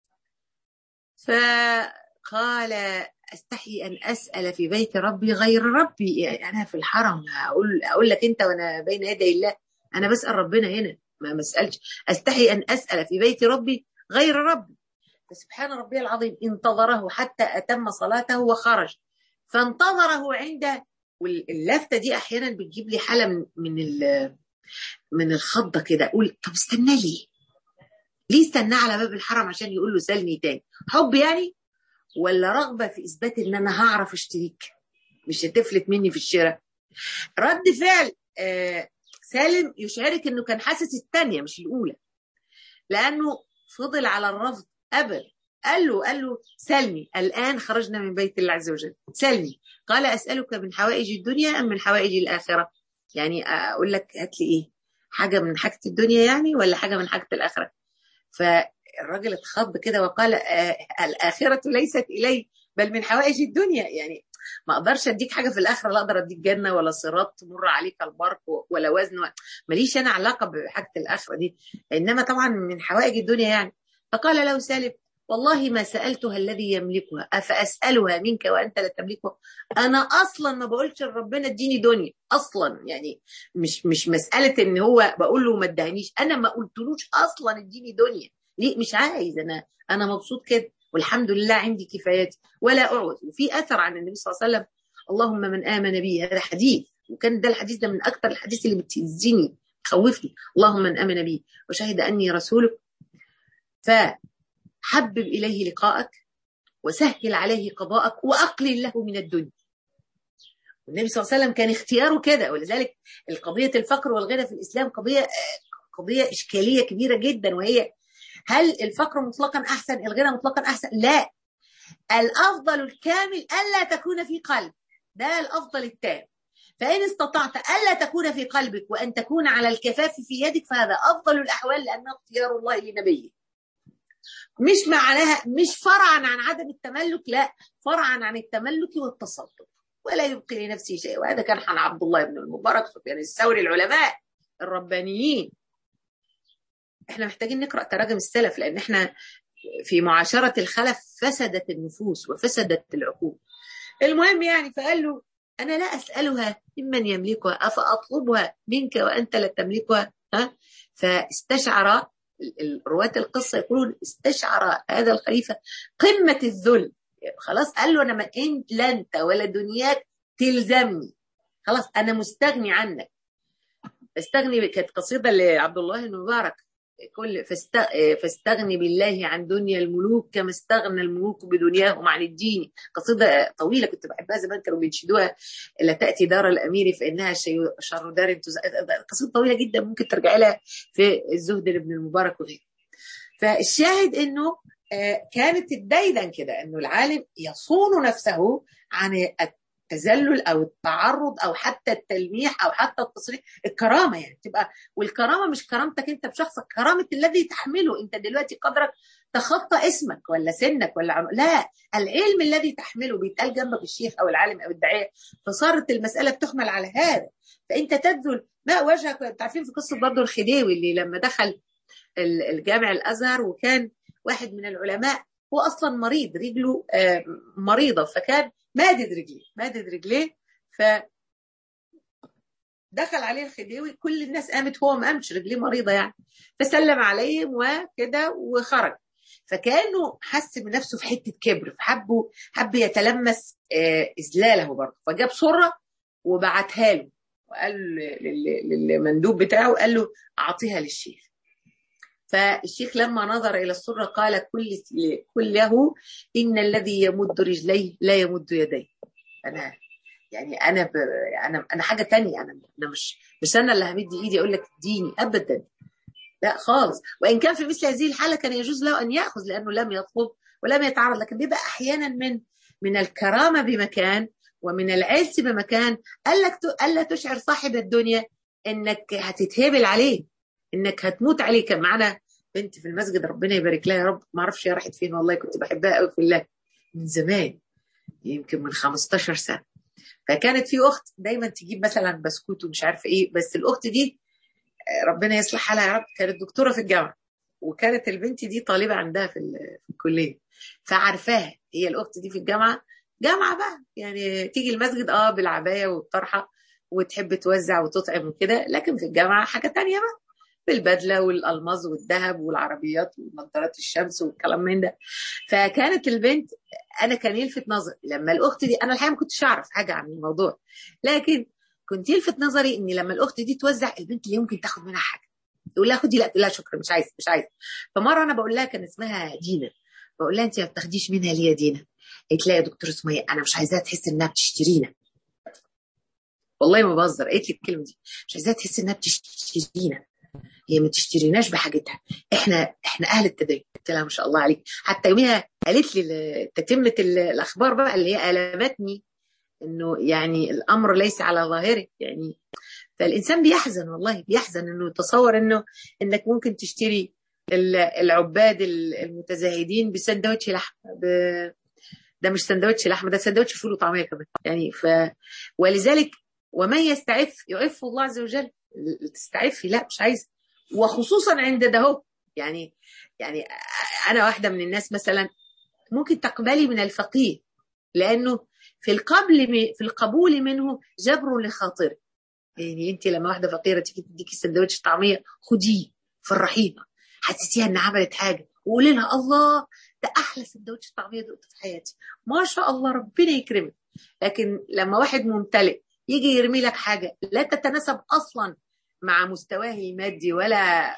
Speaker 1: فقال استحي ان اسال في بيت ربي غير ربي يعني انا في الحرم اقول اقول لك انت وانا بين يدي الله انا بسال ربنا هنا ما مسالش استحي ان اسال في بيت ربي غير ربي فسبحان ربي العظيم انتظره حتى اتم صلاته وخرج فانتظره عند واللفته دي احيانا بتجيب لي حاله من من من الخضه كده اقول طب استنى لي ليه استناه على باب الحرم عشان يقول له سلني تاني حب يعني ولا رغبه في اثبات ان انا هعرف اشتريك مش هتفلت مني في الشراء رد فعل آه سالم يشعرك انه كان حاسس الثانيه مش الاولى لانه فضل على الرفض ابدا قال له قال له سلني الان خرجنا من بيت الله عز وجل سلني قال اسالك من حوائج الدنيا ام من حوائج الاخره يعني اقول لك هات لي ايه حاجه من حاجه الدنيا يعني ولا حاجه من حاجه الاخره فالراجل اتخض كده وقال آه الاخره ليست الي بل من حوائج الدنيا يعني ما اقدرش اديك حاجه في الاخره لا اقدر اديك جنه ولا صراط تمر عليك البرق ولا وزن ماليش انا علاقه بحاجه الاخره دي انما طبعا من حوائج الدنيا يعني فقال له سالم والله ما سالتها الذي يملكها افاسالها منك وانت لا تملكها انا اصلا ما بقولش لربنا اديني دنيا اصلا يعني مش مش مساله ان هو بقول له ما ادهنيش انا ما قلتلوش اصلا اديني دنيا ليه مش عايز انا انا مبسوط كده والحمد لله عندي كفايتي ولا اعوز وفي اثر عن النبي صلى الله عليه وسلم اللهم من امن بي هذا حديث وكان ده الحديث ده من اكثر الحديث اللي بتهزني تخوفني اللهم من امن بي وشهد اني رسولك فحبب اليه لقاءك وسهل عليه قضاءك واقلل له من الدنيا والنبي صلى الله عليه وسلم كان اختياره كده ولذلك القضيه الفقر والغنى في الاسلام قضيه قضيه اشكاليه كبيره جدا وهي هل الفقر مطلقا احسن الغنى مطلقا احسن لا الافضل الكامل الا تكون في قلب ده الافضل التام فان استطعت الا تكون في قلبك وان تكون على الكفاف في يدك فهذا افضل الاحوال لانه اختيار الله لنبيه مش معناها مش فرعا عن عدم التملك لا فرعا عن التملك والتصدق ولا يبقي لنفسه شيء وهذا كان عن عبد الله بن المبارك سفيان الثوري العلماء الربانيين احنا محتاجين نقرا تراجم السلف لان احنا في معاشره الخلف فسدت النفوس وفسدت العقول المهم يعني فقال له انا لا اسالها ممن يملكها افاطلبها منك وانت لا تملكها ها فاستشعر رواة القصة يقولون استشعر هذا الخليفة قمة الذل خلاص قال له انا ما انت لا انت ولا دنياك تلزمني خلاص انا مستغني عنك استغني كانت قصيده لعبد الله المبارك كل فاستغني بالله عن دنيا الملوك كما استغنى الملوك بدنياهم عن الدين قصيده طويله كنت بحبها زمان كانوا بينشدوها لا تاتي دار الامير فانها شر دار قصيده طويله جدا ممكن ترجعي لها في الزهد لابن المبارك وغيره فالشاهد انه كانت الديدا كده انه العالم يصون نفسه عن التذلل او التعرض او حتى التلميح او حتى التصريح الكرامه يعني تبقى والكرامه مش كرامتك انت بشخصك كرامه الذي تحمله انت دلوقتي قدرك تخطى اسمك ولا سنك ولا عم... لا العلم الذي تحمله بيتقال جنبك الشيخ او العالم او الداعيه فصارت المساله بتحمل على هذا فانت تبذل ما وجهك انت عارفين في قصه برضه الخديوي اللي لما دخل الجامع الازهر وكان واحد من العلماء هو اصلا مريض رجله مريضه فكان مادد رجليه مادد رجليه ف دخل عليه الخديوي كل الناس قامت هو ما قامش رجليه مريضه يعني فسلم عليهم وكده وخرج فكانه حس بنفسه في حته كبر فحبه حب يتلمس اذلاله برضه فجاب صره وبعتها له وقال للمندوب بتاعه قال له اعطيها للشيخ فالشيخ لما نظر الى السره قال كل كله ان الذي يمد رجليه لا يمد يديه انا يعني انا ب... انا انا حاجه تانية انا انا مش مش انا اللي همد ايدي اقول لك اديني ابدا لا خالص وان كان في مثل هذه الحاله كان يجوز له ان ياخذ لانه لم يطلب ولم يتعرض لكن بيبقى احيانا من من الكرامه بمكان ومن العز بمكان قال لك الا تشعر صاحب الدنيا انك هتتهبل عليه انك هتموت عليه كان معانا بنت في المسجد ربنا يبارك لها يا رب ما اعرفش هي راحت فين والله كنت بحبها قوي في الله من زمان يمكن من 15 سنه فكانت في اخت دايما تجيب مثلا بسكوت ومش عارفه ايه بس الاخت دي ربنا يصلح حالها يا رب كانت دكتوره في الجامعه وكانت البنت دي طالبه عندها في, في الكليه فعارفاها هي الاخت دي في الجامعه جامعه بقى يعني تيجي المسجد اه بالعبايه والطرحه وتحب توزع وتطعم وكده لكن في الجامعه حاجه تانية بقى بالبدله والالماظ والذهب والعربيات ونظارات الشمس والكلام من ده فكانت البنت انا كان يلفت نظري لما الاخت دي انا الحقيقه ما كنتش اعرف حاجه عن الموضوع لكن كنت يلفت نظري ان لما الاخت دي توزع البنت اللي يمكن تاخد منها حاجه تقول لها خدي لا تقول لها شكرا مش عايزه مش عايزه فمره انا بقول لها كان اسمها دينا بقول لها انت ما بتاخديش منها ليه يا دينا قالت لها يا دكتور سمية انا مش عايزاها تحس انها بتشترينا والله ما بهزر قالت لي الكلمه دي مش عايزاها تحس انها بتشترينا هي ما تشتريناش بحاجتها احنا احنا اهل التدين قلت لها ما شاء الله عليك حتى يوميها قالت لي تتمه الاخبار بقى اللي هي المتني انه يعني الامر ليس على ظاهره يعني فالانسان بيحزن والله بيحزن انه يتصور انه انك ممكن تشتري العباد المتزايدين بسندوتش لحم ب... ده مش سندوتش لحم ده سندوتش فول وطعميه كمان يعني ف ولذلك ومن يستعف يعف الله عز وجل تستعفي لا مش عايزه وخصوصا عند ده هو يعني يعني انا واحده من الناس مثلا ممكن تقبلي من الفقيه لانه في القبل في القبول منه جبر لخاطر يعني انت لما واحده فقيره تيجي تديكي سندوتش طعميه خديه فرحيها حسسيها ان عملت حاجه وقولي لها الله ده احلى سندوتش طعميه دقته في حياتي ما شاء الله ربنا يكرمك لكن لما واحد ممتلئ يجي يرمي لك حاجه لا تتناسب اصلا مع مستواه المادي ولا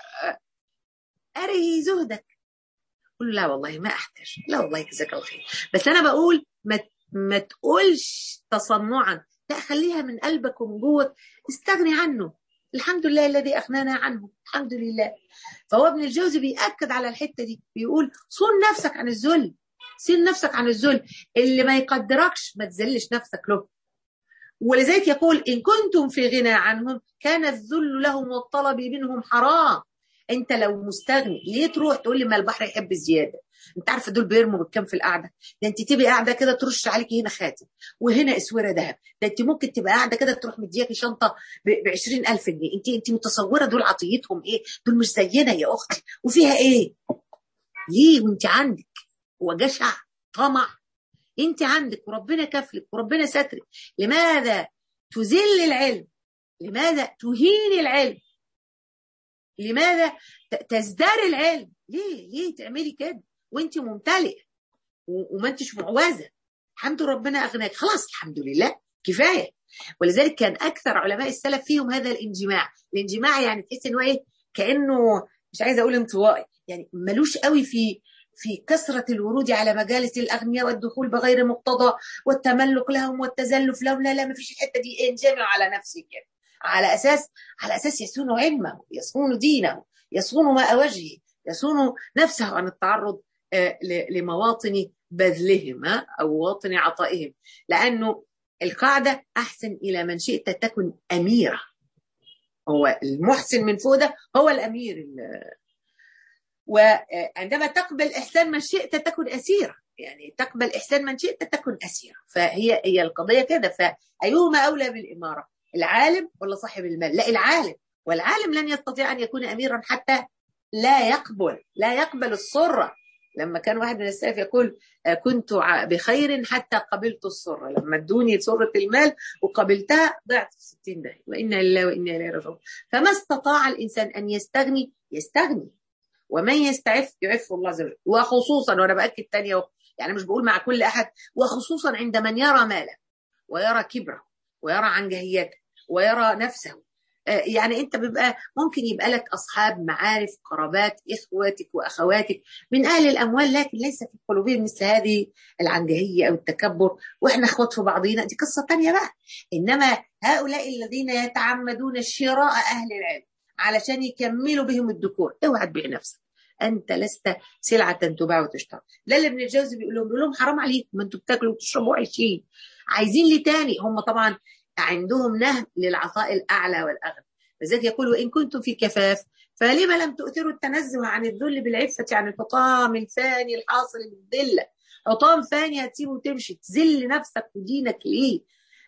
Speaker 1: أري زهدك قول لا والله ما أحتاج لا والله جزاك الله خير بس أنا بقول ما ما تقولش تصنعا لا خليها من قلبك ومن جوك استغني عنه الحمد لله الذي أغنانا عنه الحمد لله فهو ابن الجوزي بيأكد على الحتة دي بيقول صون نفسك عن الذل صين نفسك عن الذل اللي ما يقدركش ما تذلش نفسك له ولذلك يقول إن كنتم في غنى عنهم كان الذل لهم والطلب منهم حرام انت لو مستغني ليه تروح تقول لي ما البحر يحب الزياده انت عارفه دول بيرموا بالكام في القعده ده انت تبقي قاعده كده ترش عليكي هنا خاتم وهنا اسوره ذهب ده انت ممكن تبقى قاعده كده تروح مدياكي شنطه ب 20000 جنيه انت انت متصوره دول عطيتهم ايه دول مش زينا يا اختي وفيها ايه ليه وانت عندك هو جشع طمع انت عندك وربنا كفلك وربنا سترك لماذا تذل العلم لماذا تهين العلم لماذا تزدري العلم ليه ليه تعملي كده وانت ممتلئه
Speaker 2: وما انتش معوزه الحمد ربنا اغناك خلاص الحمد لله كفايه ولذلك كان اكثر علماء السلف فيهم هذا الانجماع الانجماع يعني تحس انه ايه كانه مش عايزه اقول انطوائي يعني ملوش قوي في في كثرة الورود على مجالس الأغنياء والدخول بغير مقتضى والتملك لهم والتزلف لهم لا لا ما فيش الحتة دي انجمع على نفسك يعني. على أساس على أساس يصون علمه يصون دينه يصون ماء وجهه يصون نفسه عن التعرض لمواطن بذلهم أو مواطن عطائهم لأنه القاعدة أحسن إلى من شئت تكن أميرة هو المحسن من فوق ده هو الأمير وعندما تقبل إحسان من شئت تكن أسيرة يعني تقبل إحسان من شئت تكن أسيرة فهي هي القضية كده فأيهما أولى بالإمارة العالم ولا صاحب المال لا العالم والعالم لن يستطيع أن يكون أميرا حتى لا يقبل لا يقبل الصرة لما كان واحد من السلف يقول كنت بخير حتى قبلت السرة لما ادوني سرة المال وقبلتها ضعت في 60 دقيقة وإنا لله وإنا إليه راجعون فما استطاع الإنسان أن يستغني يستغني ومن يستعف يعف الله عز وجل وخصوصا وأنا بأكد تاني يعني مش بقول مع كل أحد وخصوصا عند من يرى ماله ويرى كبره ويرى عنجهيته ويرى نفسه يعني انت بيبقى ممكن يبقى لك اصحاب معارف قرابات اخواتك واخواتك من اهل الاموال لكن ليس في قلوبهم مثل هذه العنجهيه او التكبر واحنا اخوات في بعضينا دي قصه تانية بقى انما هؤلاء الذين يتعمدون شراء اهل العلم علشان يكملوا بهم الذكور اوعى تبيع نفسك انت لست سلعه تباع وتشترى ده اللي ابن الجوزي بيقول لهم بيقول لهم حرام عليكم ما انتوا بتاكلوا وتشربوا عايشين عايزين لي تاني هم طبعا عندهم نهم للعطاء الأعلى والأغنى لذلك يقول وإن كنتم في كفاف فلما لم تؤثروا التنزه عن الذل بالعفة عن الحطام الفاني الحاصل بالذلة حطام فاني هتسيبه وتمشي تذل نفسك ودينك ليه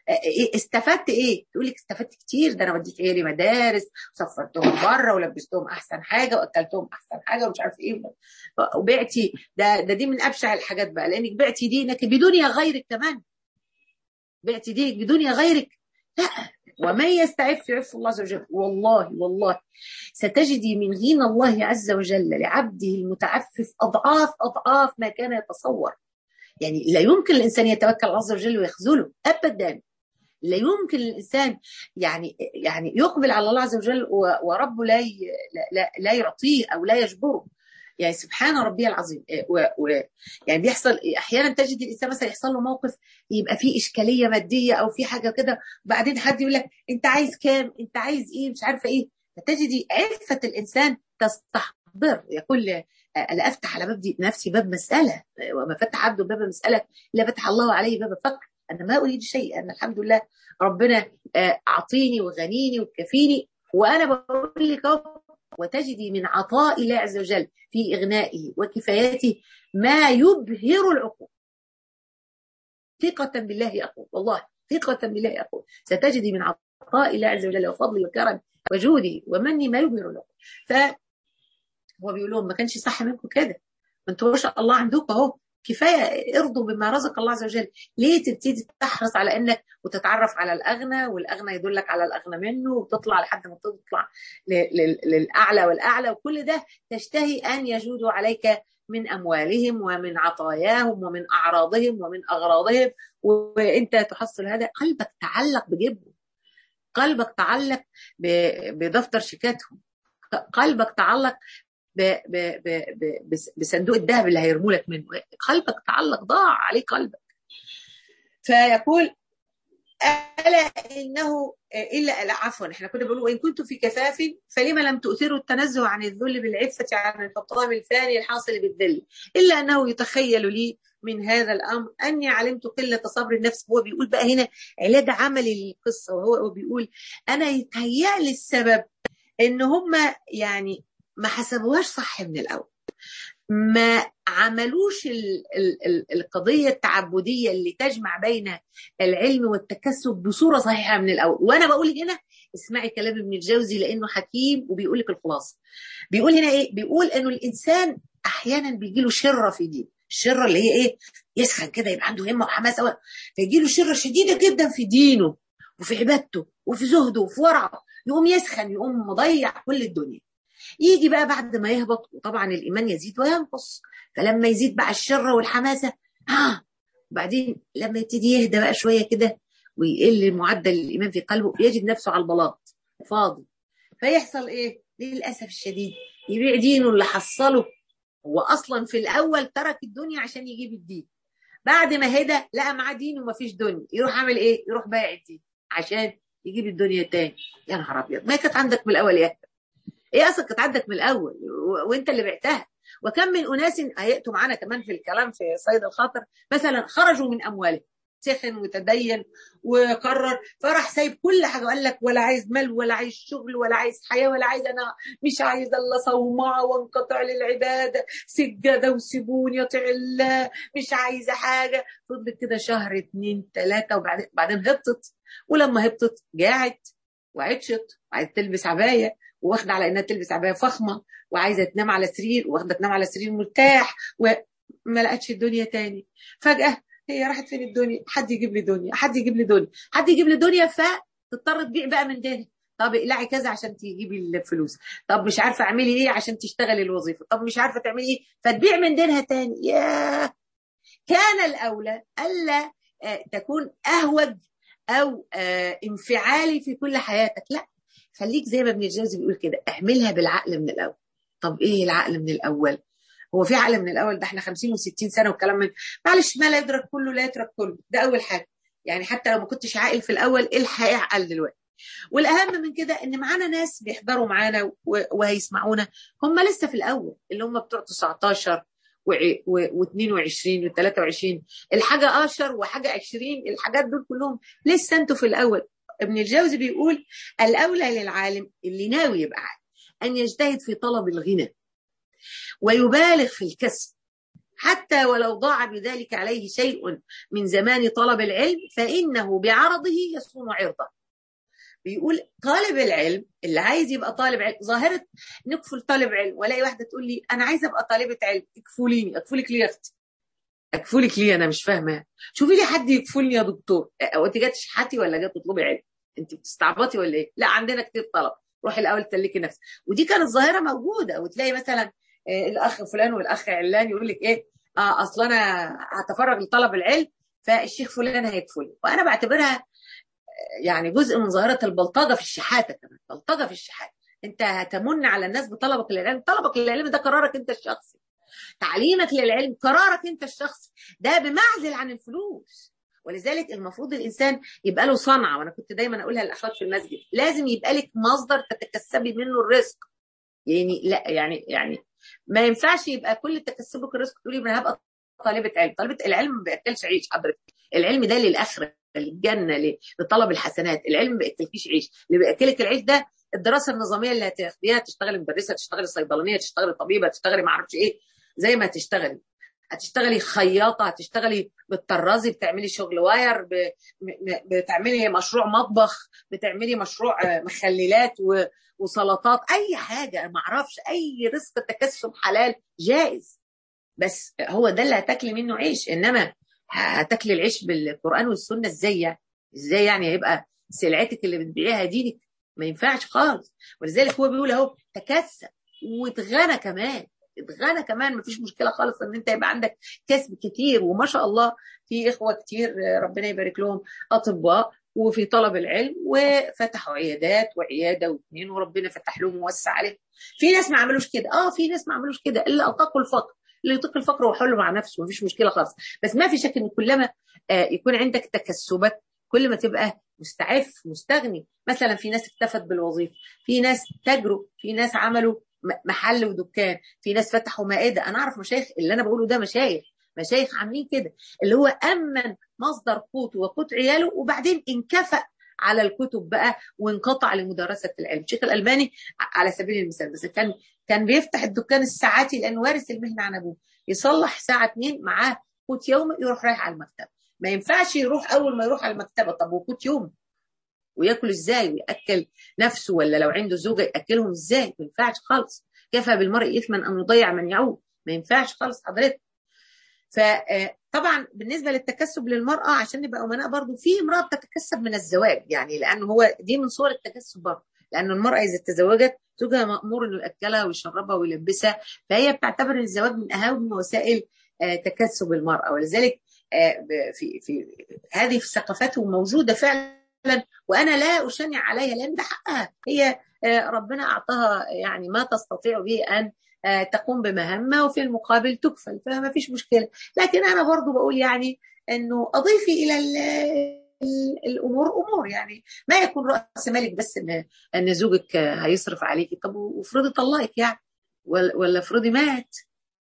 Speaker 2: استفدت ايه؟ تقول لك استفدت كتير ده انا وديت عيالي مدارس وسفرتهم بره ولبستهم احسن حاجه واكلتهم احسن حاجه ومش عارف ايه وبعتي ده ده دي من ابشع الحاجات بقى لانك بعتي دينك بدنيا غيرك كمان بعت دينك بدنيا غيرك لا ومن يستعف يعف الله عز وجل والله والله ستجدي من غنى الله عز وجل لعبده المتعفف اضعاف اضعاف ما كان يتصور يعني لا يمكن الانسان يتوكل على الله عز وجل ويخذله ابدا لا يمكن الانسان يعني يعني يقبل على الله عز وجل وربه لا لا, لا يعطيه او لا يجبره يعني سبحان ربي العظيم و... و... يعني بيحصل احيانا تجد الانسان مثلا يحصل له موقف يبقى فيه اشكاليه ماديه او في حاجه كده وبعدين حد يقول لك انت عايز كام انت عايز ايه مش عارفه ايه فتجدي عفه الانسان تستحضر يقول لا افتح على باب نفسي باب مساله وما فتح عبده باب مساله الا فتح الله عليه باب فقر انا ما اريد شيء انا الحمد لله ربنا اعطيني وغنيني وكفيني وانا بقول لك وتجدي من عطاء الله عز وجل في إغنائه وكفايته ما يبهر العقول ثقة بالله أقول والله ثقة بالله أقول ستجدي من عطاء الله عز وجل وفضله وكرمه وجودي ومني ما يبهر العقول ف هو بيقول لهم ما كانش صح منكم كده انتوا ما شاء الله عندكم اهو كفايه ارضوا بما رزق الله عز وجل ليه تبتدي تحرص على انك وتتعرف على الاغنى والاغنى يدلك على الاغنى منه وتطلع لحد ما تطلع للاعلى والاعلى وكل ده تشتهي ان يجودوا عليك من اموالهم ومن عطاياهم ومن اعراضهم ومن اغراضهم وانت تحصل هذا قلبك تعلق بجيبهم قلبك تعلق بدفتر شيكاتهم قلبك تعلق ب ب ب ب بصندوق الذهب اللي هيرموا لك منه قلبك تعلق ضاع عليه قلبك فيقول ألا إنه إلا لا عفوا إحنا كنا بنقول وإن كنتم في كفاف فلما لم تؤثروا التنزه عن الذل بالعفة عن الحطام الفاني الحاصل بالذل إلا أنه يتخيل لي من هذا الأمر أني علمت قلة صبر النفس هو بيقول بقى هنا علاج عملي للقصة وهو بيقول أنا يتهيأ لي السبب إن هم يعني ما حسبوهاش صح من الاول ما عملوش ال ال ال القضيه التعبديه اللي تجمع بين العلم والتكسب بصوره صحيحه من الاول وانا بقول لك هنا اسمعي كلام ابن الجوزي لانه حكيم وبيقول لك الخلاصه بيقول هنا ايه بيقول انه الانسان احيانا بيجي له شره في دين الشره اللي هي ايه يسخن كده يبقى عنده همه وحماسه فيجي له شره شديده جدا في دينه وفي عبادته وفي زهده وفي ورعه يقوم يسخن يقوم مضيع كل الدنيا يجي بقى بعد ما يهبط وطبعا الايمان يزيد وينقص فلما يزيد بقى الشره والحماسه ها وبعدين لما يبتدي يهدى بقى شويه كده ويقل معدل الايمان في قلبه يجد نفسه على البلاط فاضي فيحصل ايه للاسف الشديد يبيع دينه اللي حصله هو اصلا في الاول ترك الدنيا عشان يجيب الدين بعد ما هدى لقى معاه دين ومفيش دنيا يروح عامل ايه يروح بايع الدين عشان يجيب الدنيا تاني يا نهار ابيض ما كانت عندك من الاول يا ايه اصلا كانت عندك من الاول وانت اللي بعتها وكم من اناس هيأتوا معانا كمان في الكلام في صيد الخاطر مثلا خرجوا من اموالهم سخن وتدين وقرر فراح سايب كل حاجه وقال لك ولا عايز مال ولا عايز شغل ولا عايز حياه ولا عايز انا مش عايز الا صومعه وانقطع للعباده سجاده وسيبوني يطيع الله مش عايزه حاجه فضلت كده شهر اتنين تلاته وبعدين بعدين هبطت ولما هبطت جاعت وعطشت وعايزه تلبس عبايه واخده على انها تلبس عبايه فخمه وعايزه تنام على سرير واخده تنام على سرير مرتاح وما لقتش الدنيا تاني فجاه هي راحت فين الدنيا حد يجيب لي دنيا حد يجب لي دنيا حد يجيب لي دنيا فتضطر تبيع بقى من دينها طب اقلعي كذا عشان تجيبي الفلوس طب مش عارفه اعملي ايه عشان تشتغلي الوظيفه طب مش عارفه تعملي ايه فتبيع من دينها تاني ياه كان الاولى الا تكون اهوج او انفعالي في كل حياتك لا خليك زي ما ابن الجوزي بيقول كده اعملها بالعقل من الاول طب ايه العقل من الاول هو في عقل من الاول ده احنا 50 و60 سنه وكلام من معلش ما لا يدرك كله لا يترك كله ده اول حاجه يعني حتى لو ما كنتش عاقل في الاول الحق اعقل دلوقتي والاهم من كده ان معانا ناس بيحضروا معانا وهيسمعونا هم لسه في الاول اللي هم بتوع 19 و22 و23 الحاجه اشر وحاجه 20 الحاجات دول كلهم لسه انتوا في الاول ابن الجوزي بيقول الاولى للعالم اللي ناوي يبقى عالم ان يجتهد في طلب الغنى ويبالغ في الكسب حتى ولو ضاع بذلك عليه شيء من زمان طلب العلم فإنه بعرضه يصون عرضه بيقول طالب العلم اللي عايز يبقى طالب علم ظاهرة نكفل طالب علم والاقي واحدة تقول لي أنا عايزة أبقى طالبة علم اكفوليني أكفولك ليه يا أختي أكفولك ليه أنا مش فاهمة شوفي لي حد يكفلني يا دكتور أو أنت جات تشحتي ولا جات تطلبي علم أنت بتستعبطي ولا إيه لا عندنا كتير طلب روحي الأول تسلكي نفسك ودي كانت ظاهرة موجودة وتلاقي مثلا الاخ فلان والاخ علان يقول لك ايه اه اصل انا هتفرغ لطلب العلم فالشيخ فلان هيكفل وانا بعتبرها يعني جزء من ظاهره البلطجه في الشحاته كمان بلطجه في الشحاته انت هتمن على الناس بطلبك للعلم طلبك للعلم ده قرارك انت الشخصي تعليمك للعلم قرارك انت الشخصي ده بمعزل عن الفلوس ولذلك المفروض الانسان يبقى له صنعه وانا كنت دايما اقولها للاخوات في المسجد لازم يبقى لك مصدر تتكسبي منه الرزق يعني لا يعني يعني ما ينفعش يبقى كل تكسبك الرزق تقولي انا هبقى طالبه علم طالبه العلم ما بياكلش عيش حضرتك العلم ده للاخره للجنه لطلب الحسنات العلم ما بياكلكيش عيش اللي بياكلك العيش ده الدراسه النظاميه اللي هتاخديها تشتغلي مدرسه تشتغلي صيدلانيه تشتغلي طبيبه تشتغلي ما اعرفش ايه زي ما هتشتغلي هتشتغلي خياطه هتشتغلي بتطرزي بتعملي شغل واير بتعملي مشروع مطبخ بتعملي مشروع مخللات وسلطات اي حاجه ما اعرفش اي رزق تكسب حلال جائز بس هو ده اللي هتاكلي منه عيش انما هتاكلي العيش بالقران والسنه ازاي يعني ازاي يعني هيبقى سلعتك اللي بتبيعيها دينك ما ينفعش خالص ولذلك هو بيقول اهو تكسب واتغنى كمان اتغنى كمان مفيش مشكله خالص ان انت يبقى عندك كسب كتير وما شاء الله في اخوه كتير ربنا يبارك لهم اطباء وفي طلب العلم وفتحوا عيادات وعياده واثنين وربنا فتح لهم ووسع عليهم في ناس ما عملوش كده اه في ناس ما عملوش كده الا اطاقوا الفقر اللي يطيق الفقر وحله مع نفسه مفيش مشكله خالص بس ما في شك ان كلما آه يكون عندك تكسبات كل ما تبقى مستعف مستغني مثلا في ناس اكتفت بالوظيفه في ناس تجروا في ناس عملوا محل ودكان في ناس فتحوا مائده انا اعرف مشايخ اللي انا بقوله ده مشايخ مشايخ عاملين كده اللي هو امن مصدر قوته وقوت عياله وبعدين انكفأ على الكتب بقى وانقطع لمدرسه العلم شيخ الالباني على سبيل المثال بس كان كان بيفتح الدكان الساعاتي لانه وارث المهنه عن ابوه يصلح ساعه اتنين معاه قوت يومي يروح رايح على المكتب ما ينفعش يروح اول ما يروح على المكتبه طب وقوت يوم وياكل ازاي وياكل نفسه ولا لو عنده زوجه ياكلهم ازاي ما ينفعش خالص كفى بالمرء اثما ان يضيع من يعود ما ينفعش خالص حضرتك فطبعا بالنسبه للتكسب للمراه عشان نبقى امناء برضو في امراه بتتكسب من الزواج يعني لانه هو دي من صور التكسب برضه لان المراه اذا تزوجت زوجها مامور انه ياكلها ويشربها ويلبسها فهي بتعتبر ان الزواج من اهم وسائل تكسب المراه ولذلك في في هذه في ثقافته موجوده فعلا وانا لا اشنع عليها لان ده حقها هي ربنا اعطاها يعني ما تستطيع به ان تقوم بمهمه وفي المقابل تكفل فما فيش مشكله لكن انا برضو بقول يعني انه اضيفي الى الامور امور يعني ما يكون راس مالك بس ان ان زوجك هيصرف عليكي طب وافرضي طلقك يعني ولا افرضي مات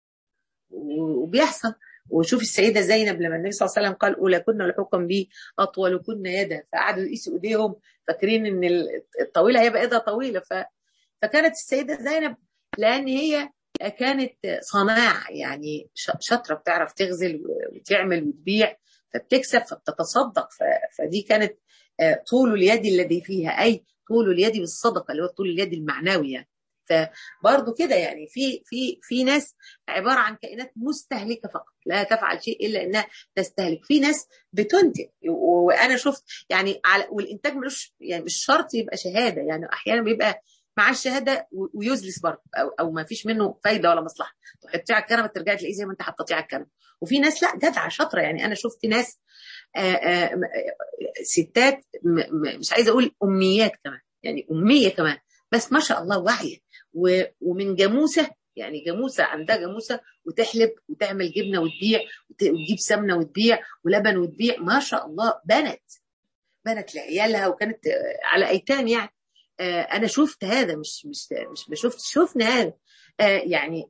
Speaker 2: وبيحصل وشوف السيدة زينب لما النبي صلى الله عليه وسلم قال أولى كنا الحكم بي أطول كنا يدا فقعدوا يقيسوا إيديهم فاكرين إن الطويلة هيبقى إيدها طويلة ف... فكانت السيدة زينب لأن هي كانت صناع يعني شاطرة بتعرف تغزل وتعمل وتبيع فبتكسب فبتتصدق ف... فدي كانت طول اليد الذي فيها أي طول اليد بالصدقة اللي هو طول اليد المعنوي يعني. فبرضه كده يعني في في في ناس عباره عن كائنات مستهلكه فقط لا تفعل شيء الا انها تستهلك في ناس بتنتج وانا شفت يعني على والانتاج ملوش يعني مش شرط يبقى شهاده يعني احيانا بيبقى مع الشهاده ويزلس برضه او او ما فيش منه فايده ولا مصلحه تحطيه على الكنبه ترجعي تلاقيه زي ما انت حطيتيه على الكنبه وفي ناس لا جدعه شاطره يعني انا شفت ناس آآ آآ ستات مش عايزه اقول اميات كمان يعني اميه كمان بس ما شاء الله واعيه ومن جاموسه يعني جاموسه عندها جاموسه وتحلب وتعمل جبنه وتبيع وتجيب سمنه وتبيع ولبن وتبيع ما شاء الله بنت بنت لعيالها وكانت على ايتام يعني انا شفت هذا مش مش مش ما شفت شفنا هذا يعني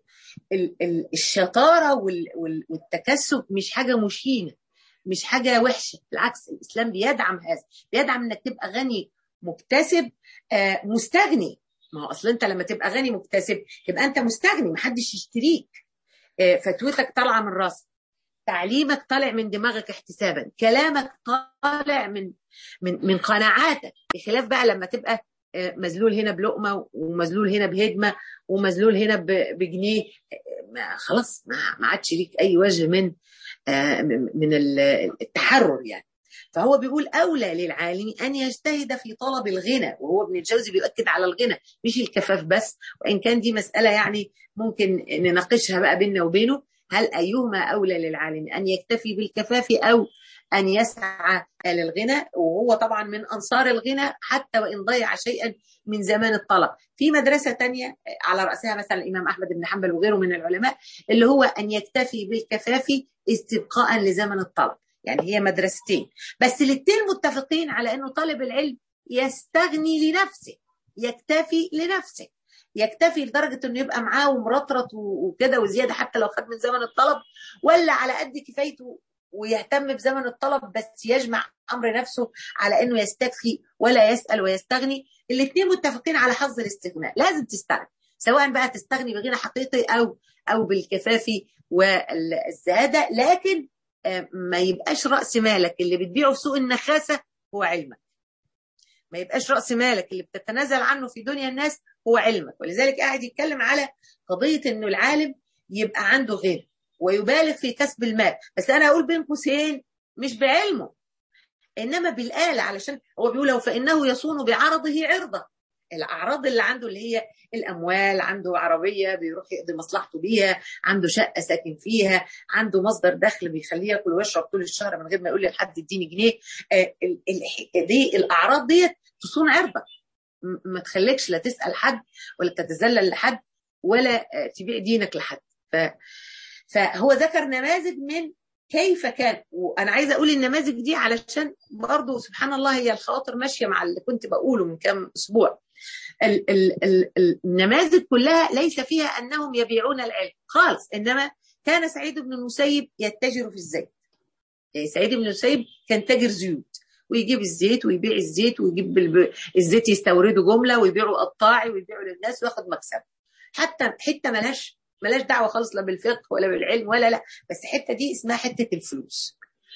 Speaker 2: الشطاره والتكسب مش حاجه مشينه مش حاجه وحشه بالعكس الاسلام بيدعم هذا بيدعم انك تبقى غني مكتسب مستغني ما هو اصل انت لما تبقى غني مكتسب تبقى انت مستغني محدش يشتريك فتوتك طالعه من راسك تعليمك طالع من دماغك احتسابا كلامك طالع من من من قناعاتك بخلاف بقى لما تبقى مذلول هنا بلقمه ومذلول هنا بهدمه ومذلول هنا بجنيه خلاص ما عادش ليك اي وجه من من التحرر يعني فهو بيقول أولى للعالم أن يجتهد في طلب الغنى وهو ابن الجوزي بيؤكد على الغنى مش الكفاف بس وإن كان دي مسألة يعني ممكن نناقشها بقى بيننا وبينه هل أيهما أولى للعالم أن يكتفي بالكفاف أو أن يسعى للغنى وهو طبعا من أنصار الغنى حتى وإن ضيع شيئا من زمان الطلب في مدرسة تانية على رأسها مثلا الإمام أحمد بن حنبل وغيره من العلماء اللي هو أن يكتفي بالكفاف استبقاء لزمن الطلب يعني هي مدرستين بس الاثنين متفقين على انه طالب العلم يستغني لنفسه يكتفي لنفسه يكتفي لدرجه انه يبقى معاه ومرطرط وكده وزياده حتى لو خد من زمن الطلب ولا على قد كفايته ويهتم بزمن الطلب بس يجمع امر نفسه على انه يستكفي ولا يسال ويستغني الاثنين متفقين على حظ الاستغناء لازم تستغني سواء بقى تستغني بغنى حقيقي او او بالكفاف والزهاده لكن ما يبقاش راس مالك اللي بتبيعه في سوق النخاسه هو علمك ما يبقاش راس مالك اللي بتتنازل عنه في دنيا الناس هو علمك ولذلك قاعد يتكلم على قضيه انه العالم يبقى عنده غنى ويبالغ في كسب المال بس انا اقول بين قوسين مش بعلمه انما بالاله علشان هو بيقول فانه يصون بعرضه عرضه الاعراض اللي عنده اللي هي الاموال عنده عربيه بيروح يقضي مصلحته بيها عنده شقه ساكن فيها عنده مصدر دخل بيخليه ياكل ويشرب طول الشهر من غير ما يقول لحد اديني جنيه آه دي الاعراض ديت تصون عرضك ما تخليكش لا تسال حد ولا تتذلل لحد ولا تبيع دينك لحد ف فهو ذكر نماذج من كيف كان وانا عايزه اقول النماذج دي علشان برضه سبحان الله هي الخواطر ماشيه مع اللي كنت بقوله من كام اسبوع ال ال ال النماذج كلها ليس فيها انهم يبيعون العلم خالص انما كان سعيد بن المسيب يتجر في الزيت يعني سعيد بن المسيب كان تاجر زيوت ويجيب الزيت ويبيع الزيت ويجيب الزيت يستورده جمله ويبيعه قطاعي ويبيعه للناس وياخد مكسب حتى حته ملهاش ملاش دعوه خالص لا بالفقه ولا بالعلم ولا لا بس الحته دي اسمها حته الفلوس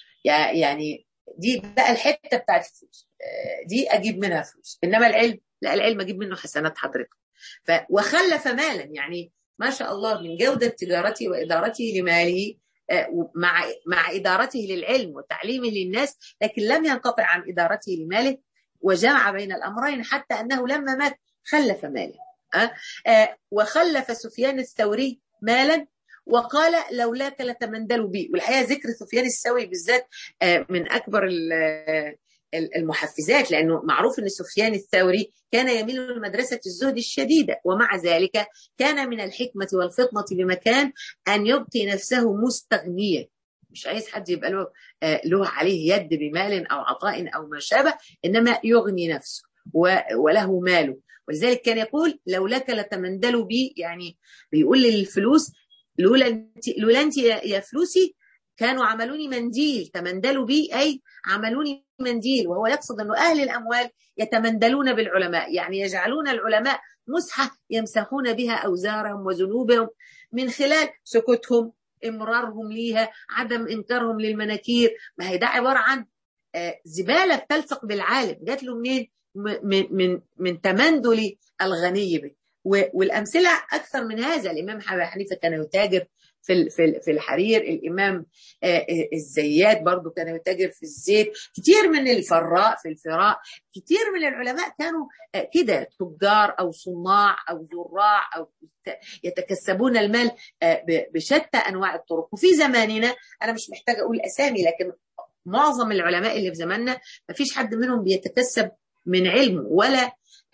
Speaker 2: يعني دي بقى الحته بتاعت الفلوس دي اجيب منها فلوس انما العلم لا العلم اجيب منه حسنات حضرتك ف وخلف مالا يعني ما شاء الله من جوده تجارته وادارته لماله مع مع ادارته للعلم وتعليمه للناس لكن لم ينقطع عن ادارته لماله وجمع بين الامرين حتى انه لما مات خلف ماله أه؟ أه وخلف سفيان الثوري مالا وقال لولاك لتمندلوا بي والحقيقه ذكر سفيان الثوري بالذات من اكبر المحفزات لانه معروف ان سفيان الثوري كان يميل لمدرسه الزهد الشديده ومع ذلك كان من الحكمه والفطنه بمكان ان يبقي نفسه مستغنيا مش عايز حد يبقى له له عليه يد بمال او عطاء او ما شابه انما يغني نفسه وله ماله ولذلك كان يقول لولاك لتمندلوا بي يعني بيقول للفلوس لولا انت لولا انت يا فلوسي كانوا عملوني منديل تمندلوا بي اي عملوني منديل وهو يقصد انه اهل الاموال يتمندلون بالعلماء يعني يجعلون العلماء مسحه يمسحون بها اوزارهم وذنوبهم من خلال سكوتهم امرارهم ليها عدم انكارهم للمناكير ما هي ده عباره عن زباله بتلصق بالعالم جات له منين من من من تمندل الغني به والامثله اكثر من هذا الامام حنيفه كان يتاجر في في الحرير الامام الزيات برضو كان يتاجر في الزيت كتير من الفراء في الفراء كتير من العلماء كانوا كده تجار او صناع او زراع او يتكسبون المال بشتى انواع الطرق وفي زماننا انا مش محتاجه اقول اسامي لكن معظم العلماء اللي في زماننا ما فيش حد منهم بيتكسب من علمه ولا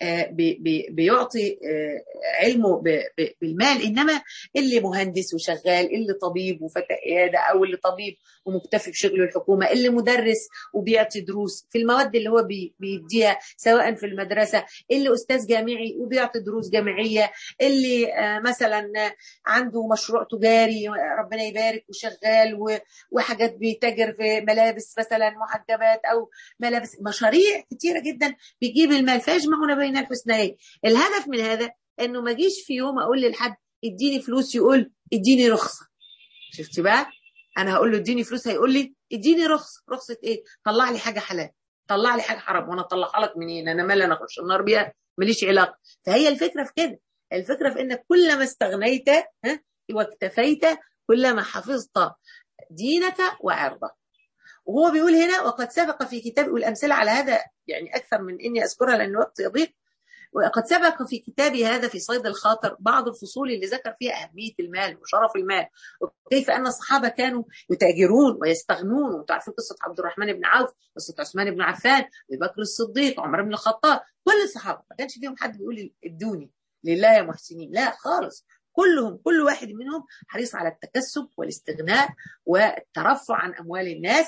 Speaker 2: بيعطي علمه بالمال انما اللي مهندس وشغال اللي طبيب وفتى عياده او اللي طبيب ومكتفي بشغله الحكومه اللي مدرس وبيعطي دروس في المواد اللي هو بيديها سواء في المدرسه اللي استاذ جامعي وبيعطي دروس جامعيه اللي مثلا عنده مشروع تجاري ربنا يبارك وشغال وحاجات بيتاجر في ملابس مثلا محجبات او ملابس مشاريع كتيره جدا بيجيب المال فيجمعون بين الحسنيين الهدف من هذا انه ما اجيش في يوم اقول لحد اديني فلوس يقول اديني رخصه شفت بقى انا هقول له اديني فلوس هيقول لي اديني رخصه رخصه ايه طلع لي حاجه حلال طلع لي حاجه حرام وانا اطلعها لك منين انا مالي انا اخش النار بيها ماليش علاقه فهي الفكره في كده الفكره في انك كلما استغنيت ها واكتفيت كلما حفظت دينك وعرضك وهو بيقول هنا وقد سبق في كتاب والامثله على هذا يعني اكثر من اني اذكرها لان الوقت يضيق وقد سبق في كتابي هذا في صيد الخاطر بعض الفصول اللي ذكر فيها أهمية المال وشرف المال وكيف أن الصحابة كانوا يتاجرون ويستغنون وانتم عارفين قصة عبد الرحمن بن عوف قصة عثمان بن عفان أبي بكر الصديق عمر بن الخطاب كل الصحابة ما كانش فيهم حد بيقول ادوني لله يا محسنين لا خالص كلهم كل واحد منهم حريص على التكسب والاستغناء والترفع عن أموال الناس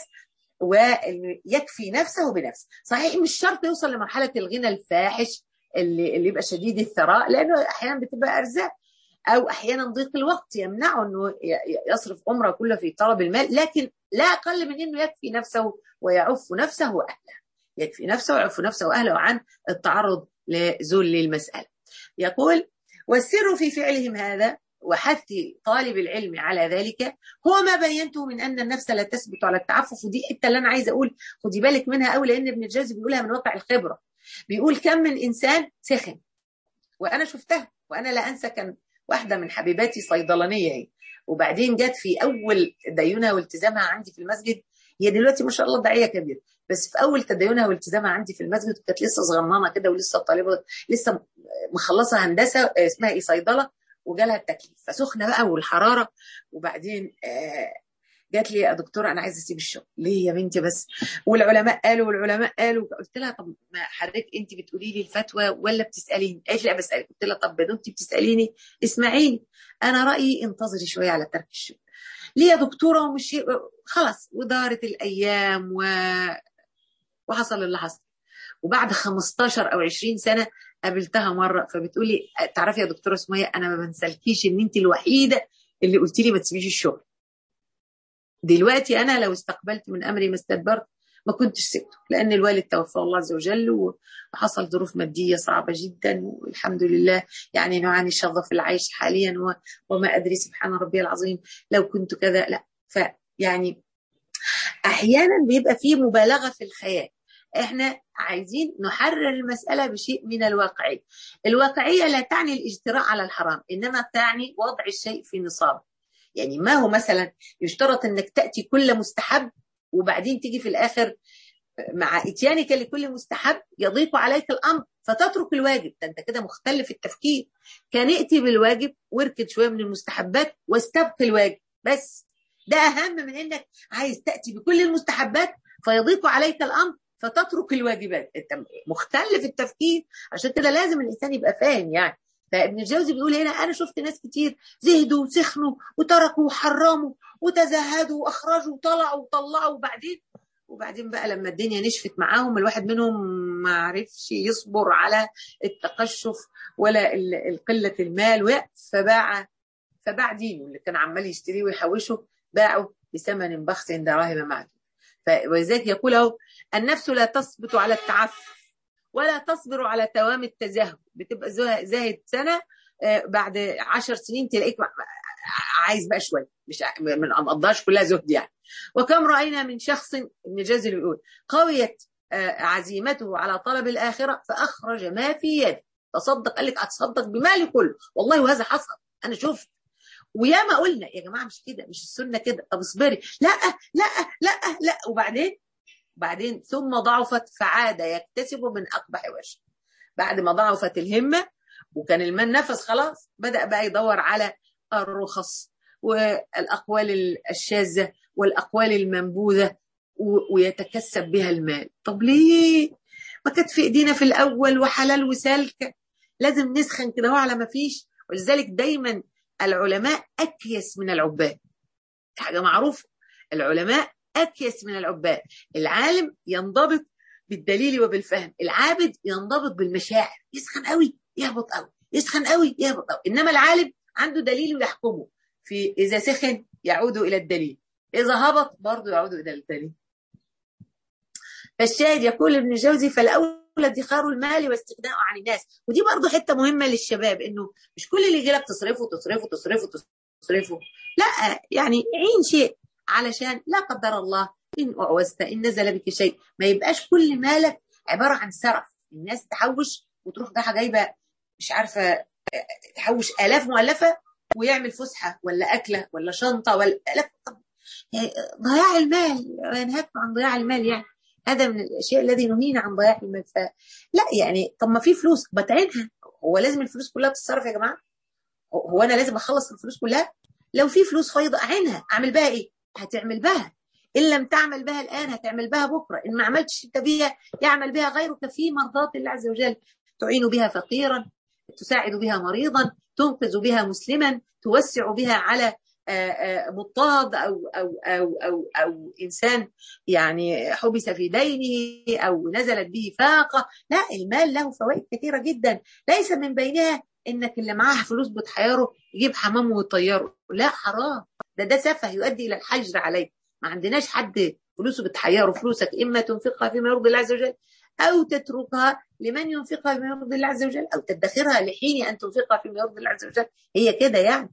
Speaker 2: ويكفي نفسه بنفسه صحيح مش شرط يوصل لمرحلة الغنى الفاحش اللي اللي يبقى شديد الثراء لانه احيانا بتبقى ارزاق او احيانا ضيق الوقت يمنعه انه يصرف عمره كله في طلب المال لكن لا اقل من انه يكفي نفسه ويعف نفسه واهله يكفي نفسه ويعف نفسه واهله عن التعرض لذل المساله يقول والسر في فعلهم هذا وحث طالب العلم على ذلك هو ما بينته من ان النفس لا تثبت على التعفف ودي الحته اللي انا عايزه اقول خدي بالك منها قوي لان ابن الجوزي بيقولها من واقع الخبره بيقول كم من انسان سخن وانا شفتها وانا لا انسى كان واحده من حبيباتي صيدلانيه هي وبعدين جت في اول تدينها والتزامها عندي في المسجد هي دلوقتي ما شاء الله داعيه كبيره بس في اول تدينها والتزامها عندي في المسجد كانت لسه صغننه كده ولسه طالبه لسه مخلصه هندسه اسمها ايه صيدله وجالها التكليف فسخنه بقى والحراره وبعدين آه جات لي يا دكتوره انا عايزه اسيب الشغل ليه يا بنتي بس والعلماء قالوا والعلماء قالوا قلت لها طب ما حضرتك انت بتقولي لي الفتوى ولا بتساليني قالت لي لا بسالك قلت لها طب انت بتساليني اسمعيني انا رايي انتظري شويه على ترك الشغل ليه يا دكتوره ومش خلاص ودارت الايام و... وحصل اللي حصل وبعد 15 او 20 سنه قابلتها مره فبتقولي تعرفي يا دكتوره سميه انا ما بنسالكيش ان انت الوحيده اللي قلت لي ما تسيبيش الشغل دلوقتي انا لو استقبلت من امري ما استدبرت ما كنتش سبته لان الوالد توفى الله عز وجل وحصل ظروف ماديه صعبه جدا والحمد لله يعني نعاني شظى في العيش حاليا وما ادري سبحان ربي العظيم لو كنت كذا لا فيعني احيانا بيبقى فيه مبالغه في الخيال احنا عايزين نحرر المسألة بشيء من الواقعية الواقعية لا تعني الاجتراء على الحرام إنما تعني وضع الشيء في نصابه يعني ما هو مثلا يشترط انك تاتي كل مستحب وبعدين تيجي في الاخر مع اتيانك لكل مستحب يضيق عليك الامر فتترك الواجب ده انت كده مختلف التفكير كان ائتي بالواجب واركد شويه من المستحبات واستبق الواجب بس ده اهم من انك عايز تاتي بكل المستحبات فيضيق عليك الامر فتترك الواجبات انت مختلف التفكير عشان كده لازم الانسان يبقى فاهم يعني فابن الجوزي بيقول هنا انا شفت ناس كتير زهدوا وسخنوا وتركوا وحرموا وتزهدوا واخرجوا وطلعوا وطلعوا وبعدين وبعدين بقى لما الدنيا نشفت معاهم الواحد منهم ما عرفش يصبر على التقشف ولا قله المال فباع فباع دينه اللي كان عمال يشتريه ويحوشه باعه بثمن بخس دراهم معدوم ولذلك يقول اهو النفس لا تثبت على التعفف ولا تصبر على توام التزهد بتبقى زاهد سنه بعد عشر سنين تلاقيك عايز بقى شويه مش ما نقضاش كلها زهد يعني وكم راينا من شخص ابن جزل بيقول قويت عزيمته على طلب الاخره فاخرج ما في يده تصدق قال لك اتصدق بمالي كله والله وهذا حصل انا شفت وياما قلنا يا جماعه مش كده مش السنه كده طب اصبري لا لا لا لا وبعدين بعدين ثم ضعفت فعاد يكتسب من اقبح وجه بعد ما ضعفت الهمه وكان المال نفس خلاص بدا بقى يدور على الرخص والاقوال الشاذه والاقوال المنبوذه ويتكسب بها المال طب ليه ما كانت في ايدينا في الاول وحلال وسالكه لازم نسخن كده هو على ما فيش ولذلك دايما العلماء اكيس من العباد حاجه معروفه العلماء اكيس من العباد العالم ينضبط بالدليل وبالفهم العابد ينضبط بالمشاعر يسخن قوي يهبط قوي يسخن قوي يهبط قوي انما العالم عنده دليل ويحكمه في اذا سخن يعود الى الدليل اذا هبط برضه يعود الى الدليل فالشاهد يقول ابن جوزي فالاول ادخار المال واستغناءه عن الناس ودي برضه حته مهمه للشباب انه مش كل اللي يجي لك تصرفه تصرفه تصرفه تصرفه لا يعني عين شيء علشان لا قدر الله ان اعوزت ان نزل بك شيء ما يبقاش كل مالك عباره عن سرف الناس تحوش وتروح رايحه جايبه مش عارفه تحوش الاف مؤلفه ويعمل فسحه ولا اكله ولا شنطه ولا الاف يعني ضياع المال ينهاكم عن ضياع المال يعني هذا من الاشياء الذي نهينا عن ضياع المال لا يعني طب ما في فلوس بتعينها هو لازم الفلوس كلها تتصرف يا جماعه هو انا لازم اخلص الفلوس كلها لو في فلوس فايضه اعينها اعمل بها ايه هتعمل بها ان لم تعمل بها الان هتعمل بها بكره ان ما عملتش انت بها يعمل بها غيرك في مرضات الله عز وجل تعين بها فقيرا تساعد بها مريضا تنقذ بها مسلما توسع بها على مضطهد أو, أو, أو, أو, أو إنسان يعني حبس في دينه أو نزلت به فاقة لا المال له فوائد كثيرة جدا ليس من بينها إنك اللي معاه فلوس بتحيره يجيب حمامه ويطيره لا حرام ده ده سفه يؤدي إلى الحجر عليك ما عندناش حد فلوسه بتحيره فلوسك إما تنفقها فيما يرضي الله عز وجل أو تتركها لمن ينفقها فيما يرضي الله عز وجل أو تدخرها لحين أن تنفقها فيما يرضي الله عز وجل هي كده يعني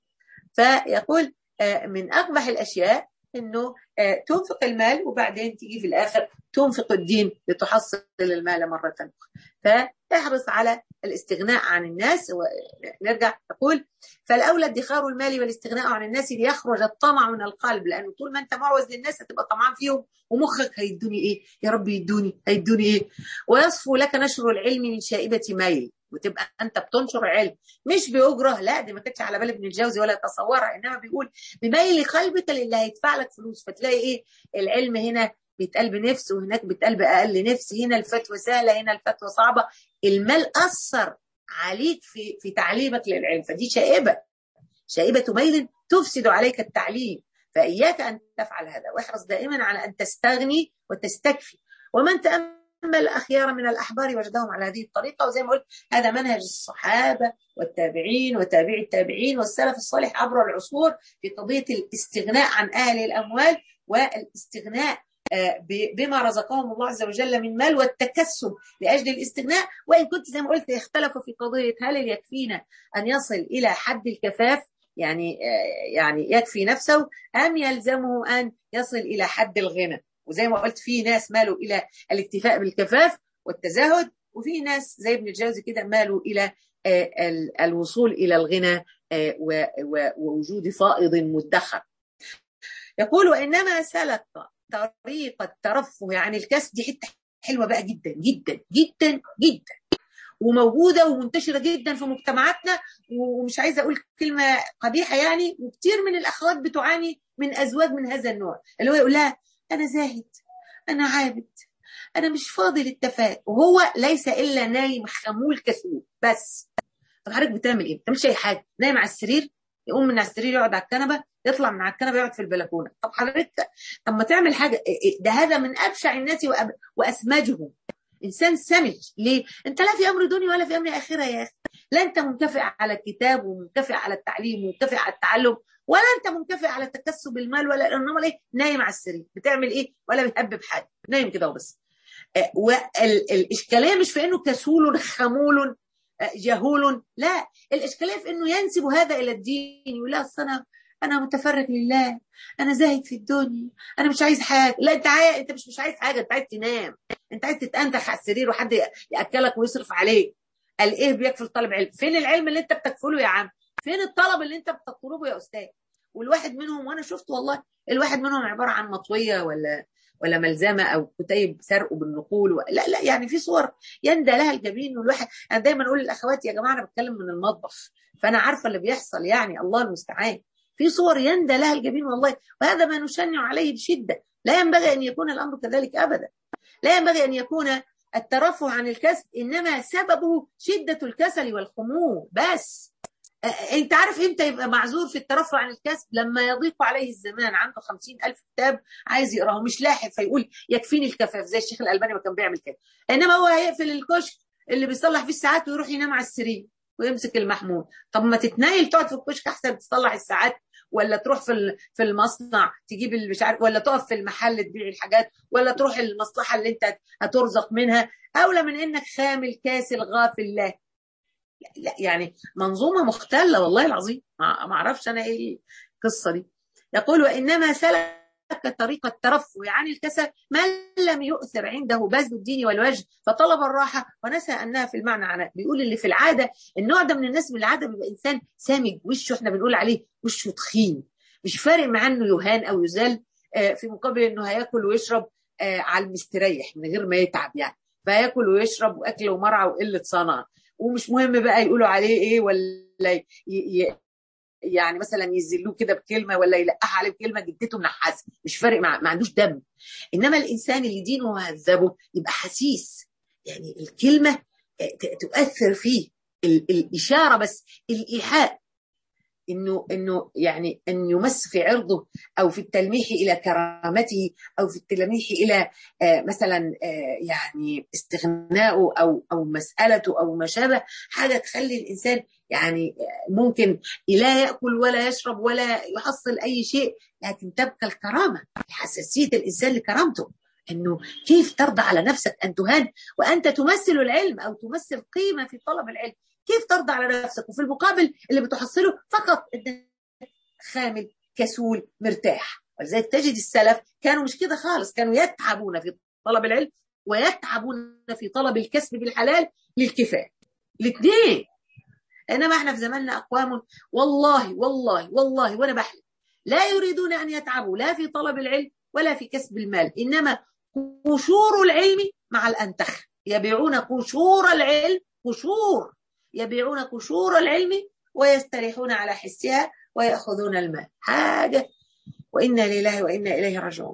Speaker 2: فيقول من أقبح الأشياء أنه تنفق المال وبعدين تيجي في الآخر تنفق الدين لتحصل المال مرة أخرى فاحرص على الاستغناء عن الناس ونرجع نقول فالأولى ادخار المال والاستغناء عن الناس ليخرج الطمع من القلب لأنه طول ما أنت معوز للناس هتبقى طمعان فيهم ومخك هيدوني إيه يا رب يدوني هيدوني إيه ويصفو لك نشر العلم من شائبة ميل وتبقى انت بتنشر علم مش باجره لا دي ما كانتش على بال ابن الجوزي ولا تصورها انما بيقول بميل قلبك للي هيدفع لك فلوس فتلاقي ايه العلم هنا بيتقال بنفس وهناك بيتقال باقل نفس هنا الفتوى سهله هنا الفتوى صعبه المال اثر عليك في في تعليمك للعلم فدي شائبه شائبه ميل تفسد عليك التعليم فاياك ان تفعل هذا واحرص دائما على ان تستغني وتستكفي ومن تامل أما الأخيار من الأحبار وجدهم على هذه الطريقة وزي ما قلت هذا منهج الصحابة والتابعين وتابعي التابعين والسلف الصالح عبر العصور في قضية الاستغناء عن أهل الأموال والاستغناء بما رزقهم الله عز وجل من مال والتكسب لأجل الاستغناء وإن كنت زي ما قلت اختلفوا في قضية هل يكفينا أن يصل إلى حد الكفاف يعني يعني يكفي نفسه أم يلزمه أن يصل إلى حد الغنى وزي ما قلت في ناس مالوا الى الاكتفاء بالكفاف والتزاهد وفي ناس زي ابن الجوزي كده مالوا الى الوصول الى الغنى ووجود فائض مدخر يقول وانما سلك طريقه ترفه عن الكسب دي حته حلوه بقى جدا جدا جدا جدا وموجوده ومنتشره جدا في مجتمعاتنا ومش عايزه اقول كلمه قبيحه يعني وكتير من الاخوات بتعاني من ازواج من هذا النوع اللي هو يقول لها انا زاهد انا عابد انا مش فاضي للتفاهه وهو ليس الا نايم خمول كسول بس طب حضرتك بتعمل ايه؟ ما بتعملش اي حاجه نايم على السرير يقوم من على السرير يقعد على الكنبه يطلع من على الكنبه يقعد في البلكونه طب حضرتك طب ما تعمل حاجه ده هذا من ابشع الناس وأب... واسمجهم انسان سمج ليه؟ انت لا في امر دنيا ولا في امر اخره يا اخي لا انت منكفئ على الكتاب ومنكفئ على التعليم ومنكفئ على التعلم ولا انت منكفئ على تكسب المال ولا انما ايه نايم على السرير بتعمل ايه ولا بتهبب حاجه نايم كده وبس والاشكاليه مش في انه كسول خمول جهول لا الاشكاليه في انه ينسب هذا الى الدين يقول لا انا انا متفرغ لله انا زاهد في الدنيا انا مش عايز حاجه لا انت عايز انت مش مش عايز حاجه انت عايز تنام انت عايز تتأنتخ على السرير وحد ياكلك ويصرف عليك قال ايه بيكفل طالب علم فين العلم اللي انت بتكفله يا عم فين الطلب اللي انت بتطلبه يا استاذ والواحد منهم وانا شفت والله الواحد منهم عباره عن مطويه ولا ولا ملزمه او كتيب سرقه بالنقول و... لا لا يعني في صور يندى لها الجبين والواحد انا دايما اقول للاخوات يا جماعه انا بتكلم من المطبخ فانا عارفه اللي بيحصل يعني الله المستعان في صور يندى لها الجبين والله وهذا ما نشنع عليه بشده لا ينبغي ان يكون الامر كذلك ابدا لا ينبغي ان يكون الترفع عن الكسب انما سببه شده الكسل والخمول بس انت عارف امتى يبقى معذور في الترفع عن الكسب لما يضيق عليه الزمان عنده خمسين ألف كتاب عايز يقراه مش لاحق فيقول يكفيني الكفاف زي الشيخ الألباني ما كان بيعمل كده إنما هو هيقفل الكشك اللي بيصلح فيه الساعات ويروح ينام على السرير ويمسك المحمول طب ما تتنايل تقعد في الكشك أحسن تصلح الساعات ولا تروح في في المصنع تجيب اللي مش عارف ولا تقف في المحل تبيع الحاجات ولا تروح المصلحه اللي انت هترزق منها اولى من انك خامل كاسل غافل لا لا يعني منظومة مختلة والله العظيم ما اعرفش أنا إيه القصة دي يقول وإنما سلك طريق الترفع عن الكسل من لم يؤثر عنده بذل الدين والوجه فطلب الراحة ونسى أنها في المعنى عناء بيقول اللي في العادة النوع ده من الناس من العادة بيبقى إنسان سامج وشه احنا بنقول عليه وشه تخين مش فارق معاه إنه يهان أو يزال في مقابل إنه هياكل ويشرب على المستريح من غير ما يتعب يعني فياكل ويشرب واكل ومرعى وقله صنعه ومش مهم بقى يقولوا عليه ايه ولا ي... ي... يعني مثلا يزلوه كده بكلمه ولا يلقح عليه بكلمه جدته منحاسه مش فارق مع... ما عندوش دم انما الانسان اللي دينه مهذبه يبقى حسيس يعني الكلمه تؤثر فيه ال... الاشاره بس الايحاء انه انه يعني ان يمس في عرضه او في التلميح الى كرامته او في التلميح الى آه مثلا آه يعني استغنائه او او مسالته او ما شابه حاجه تخلي الانسان يعني ممكن لا ياكل ولا يشرب ولا يحصل اي شيء لكن تبقى الكرامه حساسيه الانسان لكرامته انه كيف ترضى على نفسك ان تهان وانت تمثل العلم او تمثل قيمه في طلب العلم كيف ترضى على نفسك وفي المقابل اللي بتحصله فقط انك خامل كسول مرتاح ولذلك تجد السلف كانوا مش كده خالص كانوا يتعبون في طلب العلم ويتعبون في طلب الكسب بالحلال للكفايه الاثنين انما احنا في زماننا اقوام والله والله والله وانا بحلف لا يريدون ان يتعبوا لا في طلب العلم ولا في كسب المال انما قشور العلم مع الانتخ يبيعون قشور العلم قشور يبيعون قشور العلم ويستريحون على حسها ويأخذون المال حاجة وإنا لله وإنا إليه راجعون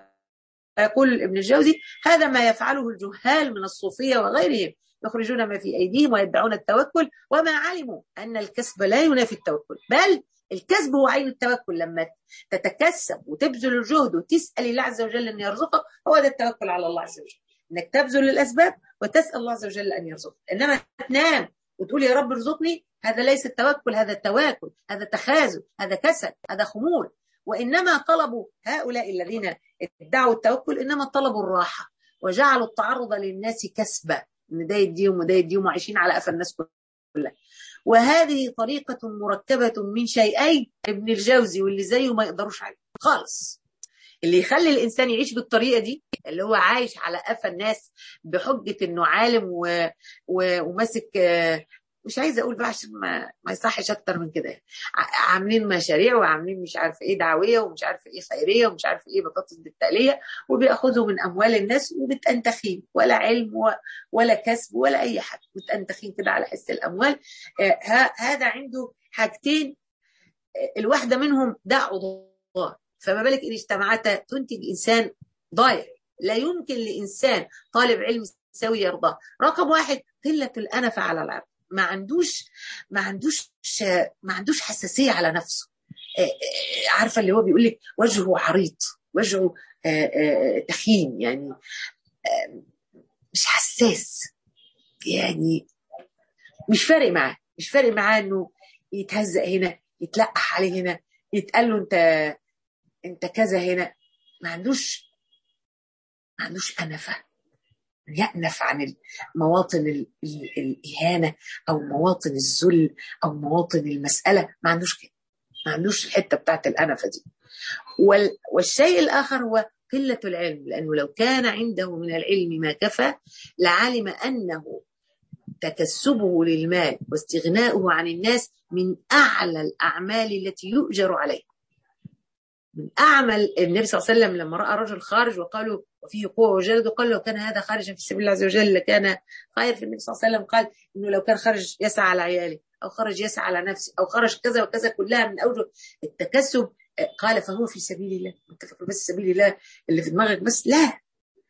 Speaker 2: ويقول ابن الجوزي هذا ما يفعله الجهال من الصوفية وغيرهم يخرجون ما في أيديهم ويدعون التوكل وما علموا أن الكسب لا ينافي التوكل بل الكسب هو عين التوكل لما تتكسب وتبذل الجهد وتسأل الله عز وجل أن يرزقك هو ده التوكل على الله عز وجل انك تبذل الاسباب وتسال الله عز وجل ان يرزقك انما تنام وتقول يا رب ارزقني هذا ليس التوكل هذا التواكل هذا تخاذل هذا كسل هذا خمول وانما طلبوا هؤلاء الذين ادعوا التوكل انما طلبوا الراحه وجعلوا التعرض للناس كسبا ان ده يديهم وده يديهم وعايشين على قفا الناس كلها وهذه طريقة مركبة من شيئين ابن الجوزي واللي زيه ما يقدروش عليه خالص اللي يخلي الانسان يعيش بالطريقه دي اللي هو عايش على قفا الناس بحجه انه عالم و... و... وماسك مش عايزه اقول بقى عشان ما, ما يصحش اكتر من كده عاملين مشاريع وعاملين مش عارفه ايه دعويه ومش عارفه ايه خيريه ومش عارفه ايه بطاطس بالتقليه وبياخذوا من اموال الناس وبتنتخين ولا علم ولا كسب ولا اي حاجه متأنتخين كده على حس الاموال آه هذا عنده حاجتين الواحده منهم داء وضار فما بالك ان اجتمعتا تنتج انسان ضايع لا يمكن لانسان طالب علم سوي يرضاه رقم واحد قله الانفه على العرض ما عندوش ما عندوش ما عندوش حساسيه على نفسه عارفه اللي هو بيقول لك وجهه عريض وجهه تخين يعني مش حساس يعني مش فارق معاه مش فارق معاه انه يتهزق هنا يتلقح عليه هنا يتقال له انت انت كذا هنا ما عندوش ما عندوش انفه يأنف عن مواطن ال ال الإهانة أو مواطن الذل أو مواطن المسألة ما عندوش كده ما عندوش الحتة بتاعت الأنفة دي وال والشيء الآخر هو قلة العلم لأنه لو كان عنده من العلم ما كفى لعلم أنه تكسبه للمال واستغناؤه عن الناس من أعلى الأعمال التي يؤجر عليها من أعمل النبي صلى الله عليه وسلم لما رأى رجل خارج وقالوا وفيه قوة وجلد وقال لو كان هذا خارجا في سبيل الله عز وجل لكان خير في النبي صلى الله عليه وسلم قال إنه لو كان خرج يسعى على عياله أو خرج يسعى على نفسه أو خرج كذا وكذا كلها من أوجه التكسب قال فهو في سبيل الله أنت فاكر بس سبيل الله اللي في دماغك بس لا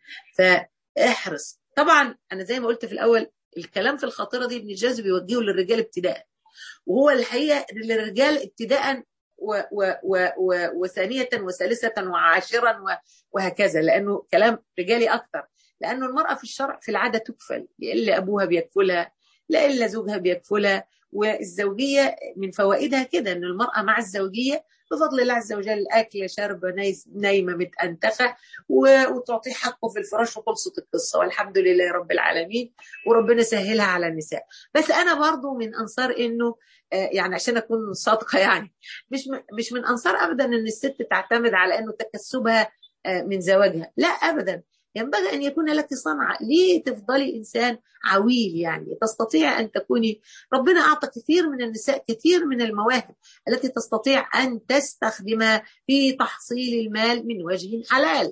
Speaker 2: فاحرص طبعا أنا زي ما قلت في الأول الكلام في الخاطرة دي ابن الجوزي بيوجهه للرجال ابتداء وهو الحقيقة للرجال ابتداء و و و و وثانية وثالثة وعاشرا وهكذا لأنه كلام رجالي أكثر لأنه المرأة في الشرع في العادة تكفل إلا أبوها بيكفلها لا إلا زوجها بيكفلها والزوجية من فوائدها كده أن المرأة مع الزوجية بفضل الله عز وجل أكل شرب نايمة متأنتخة وتعطيه حقه في الفراش وخلصت القصة والحمد لله رب العالمين وربنا سهلها على النساء بس أنا برضو من أنصار إنه يعني عشان أكون صادقة يعني مش مش من أنصار أبدا إن الست تعتمد على إنه تكسبها من زواجها لا أبدا ينبغي أن يكون لك صنعة ليه تفضلي إنسان عويل يعني تستطيع أن تكوني ربنا أعطى كثير من النساء كثير من المواهب التي تستطيع أن تستخدمها في تحصيل المال من وجه حلال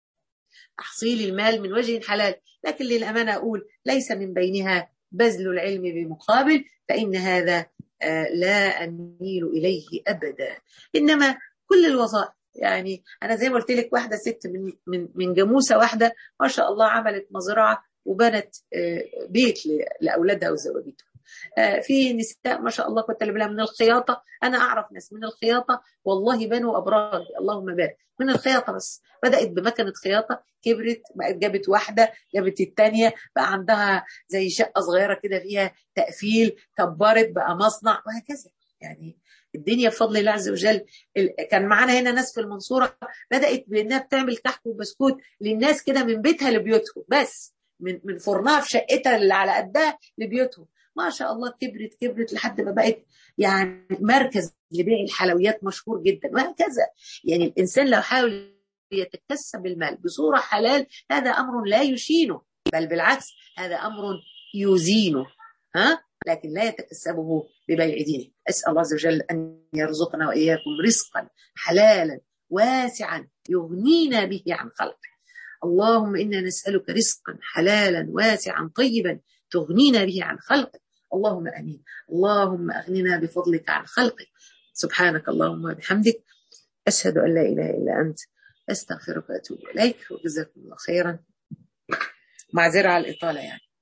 Speaker 2: تحصيل المال من وجه حلال لكن للأمانة أقول ليس من بينها بذل العلم بمقابل فإن هذا لا أميل إليه أبدا إنما كل الوظائف يعني انا زي ما قلت لك واحده ست من من من جاموسه واحده ما شاء الله عملت مزرعه وبنت بيت لاولادها وزوجتها في نساء ما شاء الله كنت اللي من الخياطه انا اعرف ناس من الخياطه والله بنوا ابراج اللهم بارك من الخياطه بس بدات بمكنه خياطه كبرت بقت جابت واحده جابت الثانيه بقى عندها زي شقه صغيره كده فيها تقفيل كبرت بقى مصنع وهكذا يعني الدنيا بفضل الله عز وجل كان معانا هنا ناس في المنصوره بدات بانها بتعمل كحك وبسكوت للناس كده من بيتها لبيوتهم بس من من فرنها في شقتها اللي على قدها لبيوتهم ما شاء الله كبرت كبرت لحد ما بقت يعني مركز لبيع الحلويات مشهور جدا وهكذا يعني الانسان لو حاول يتكسب المال بصوره حلال هذا امر لا يشينه بل بالعكس هذا امر يزينه ها لكن لا يتكسبه ببيع دينه أسأل الله عز وجل أن يرزقنا وإياكم رزقا حلالا واسعا يغنينا به عن خلقه اللهم إنا نسألك رزقا حلالا واسعا طيبا تغنينا به عن خلقك اللهم أمين اللهم أغننا بفضلك عن خلقك سبحانك اللهم وبحمدك أشهد أن لا إله إلا أنت أستغفرك وأتوب إليك وجزاكم الله خيرا معذرة على الإطالة يعني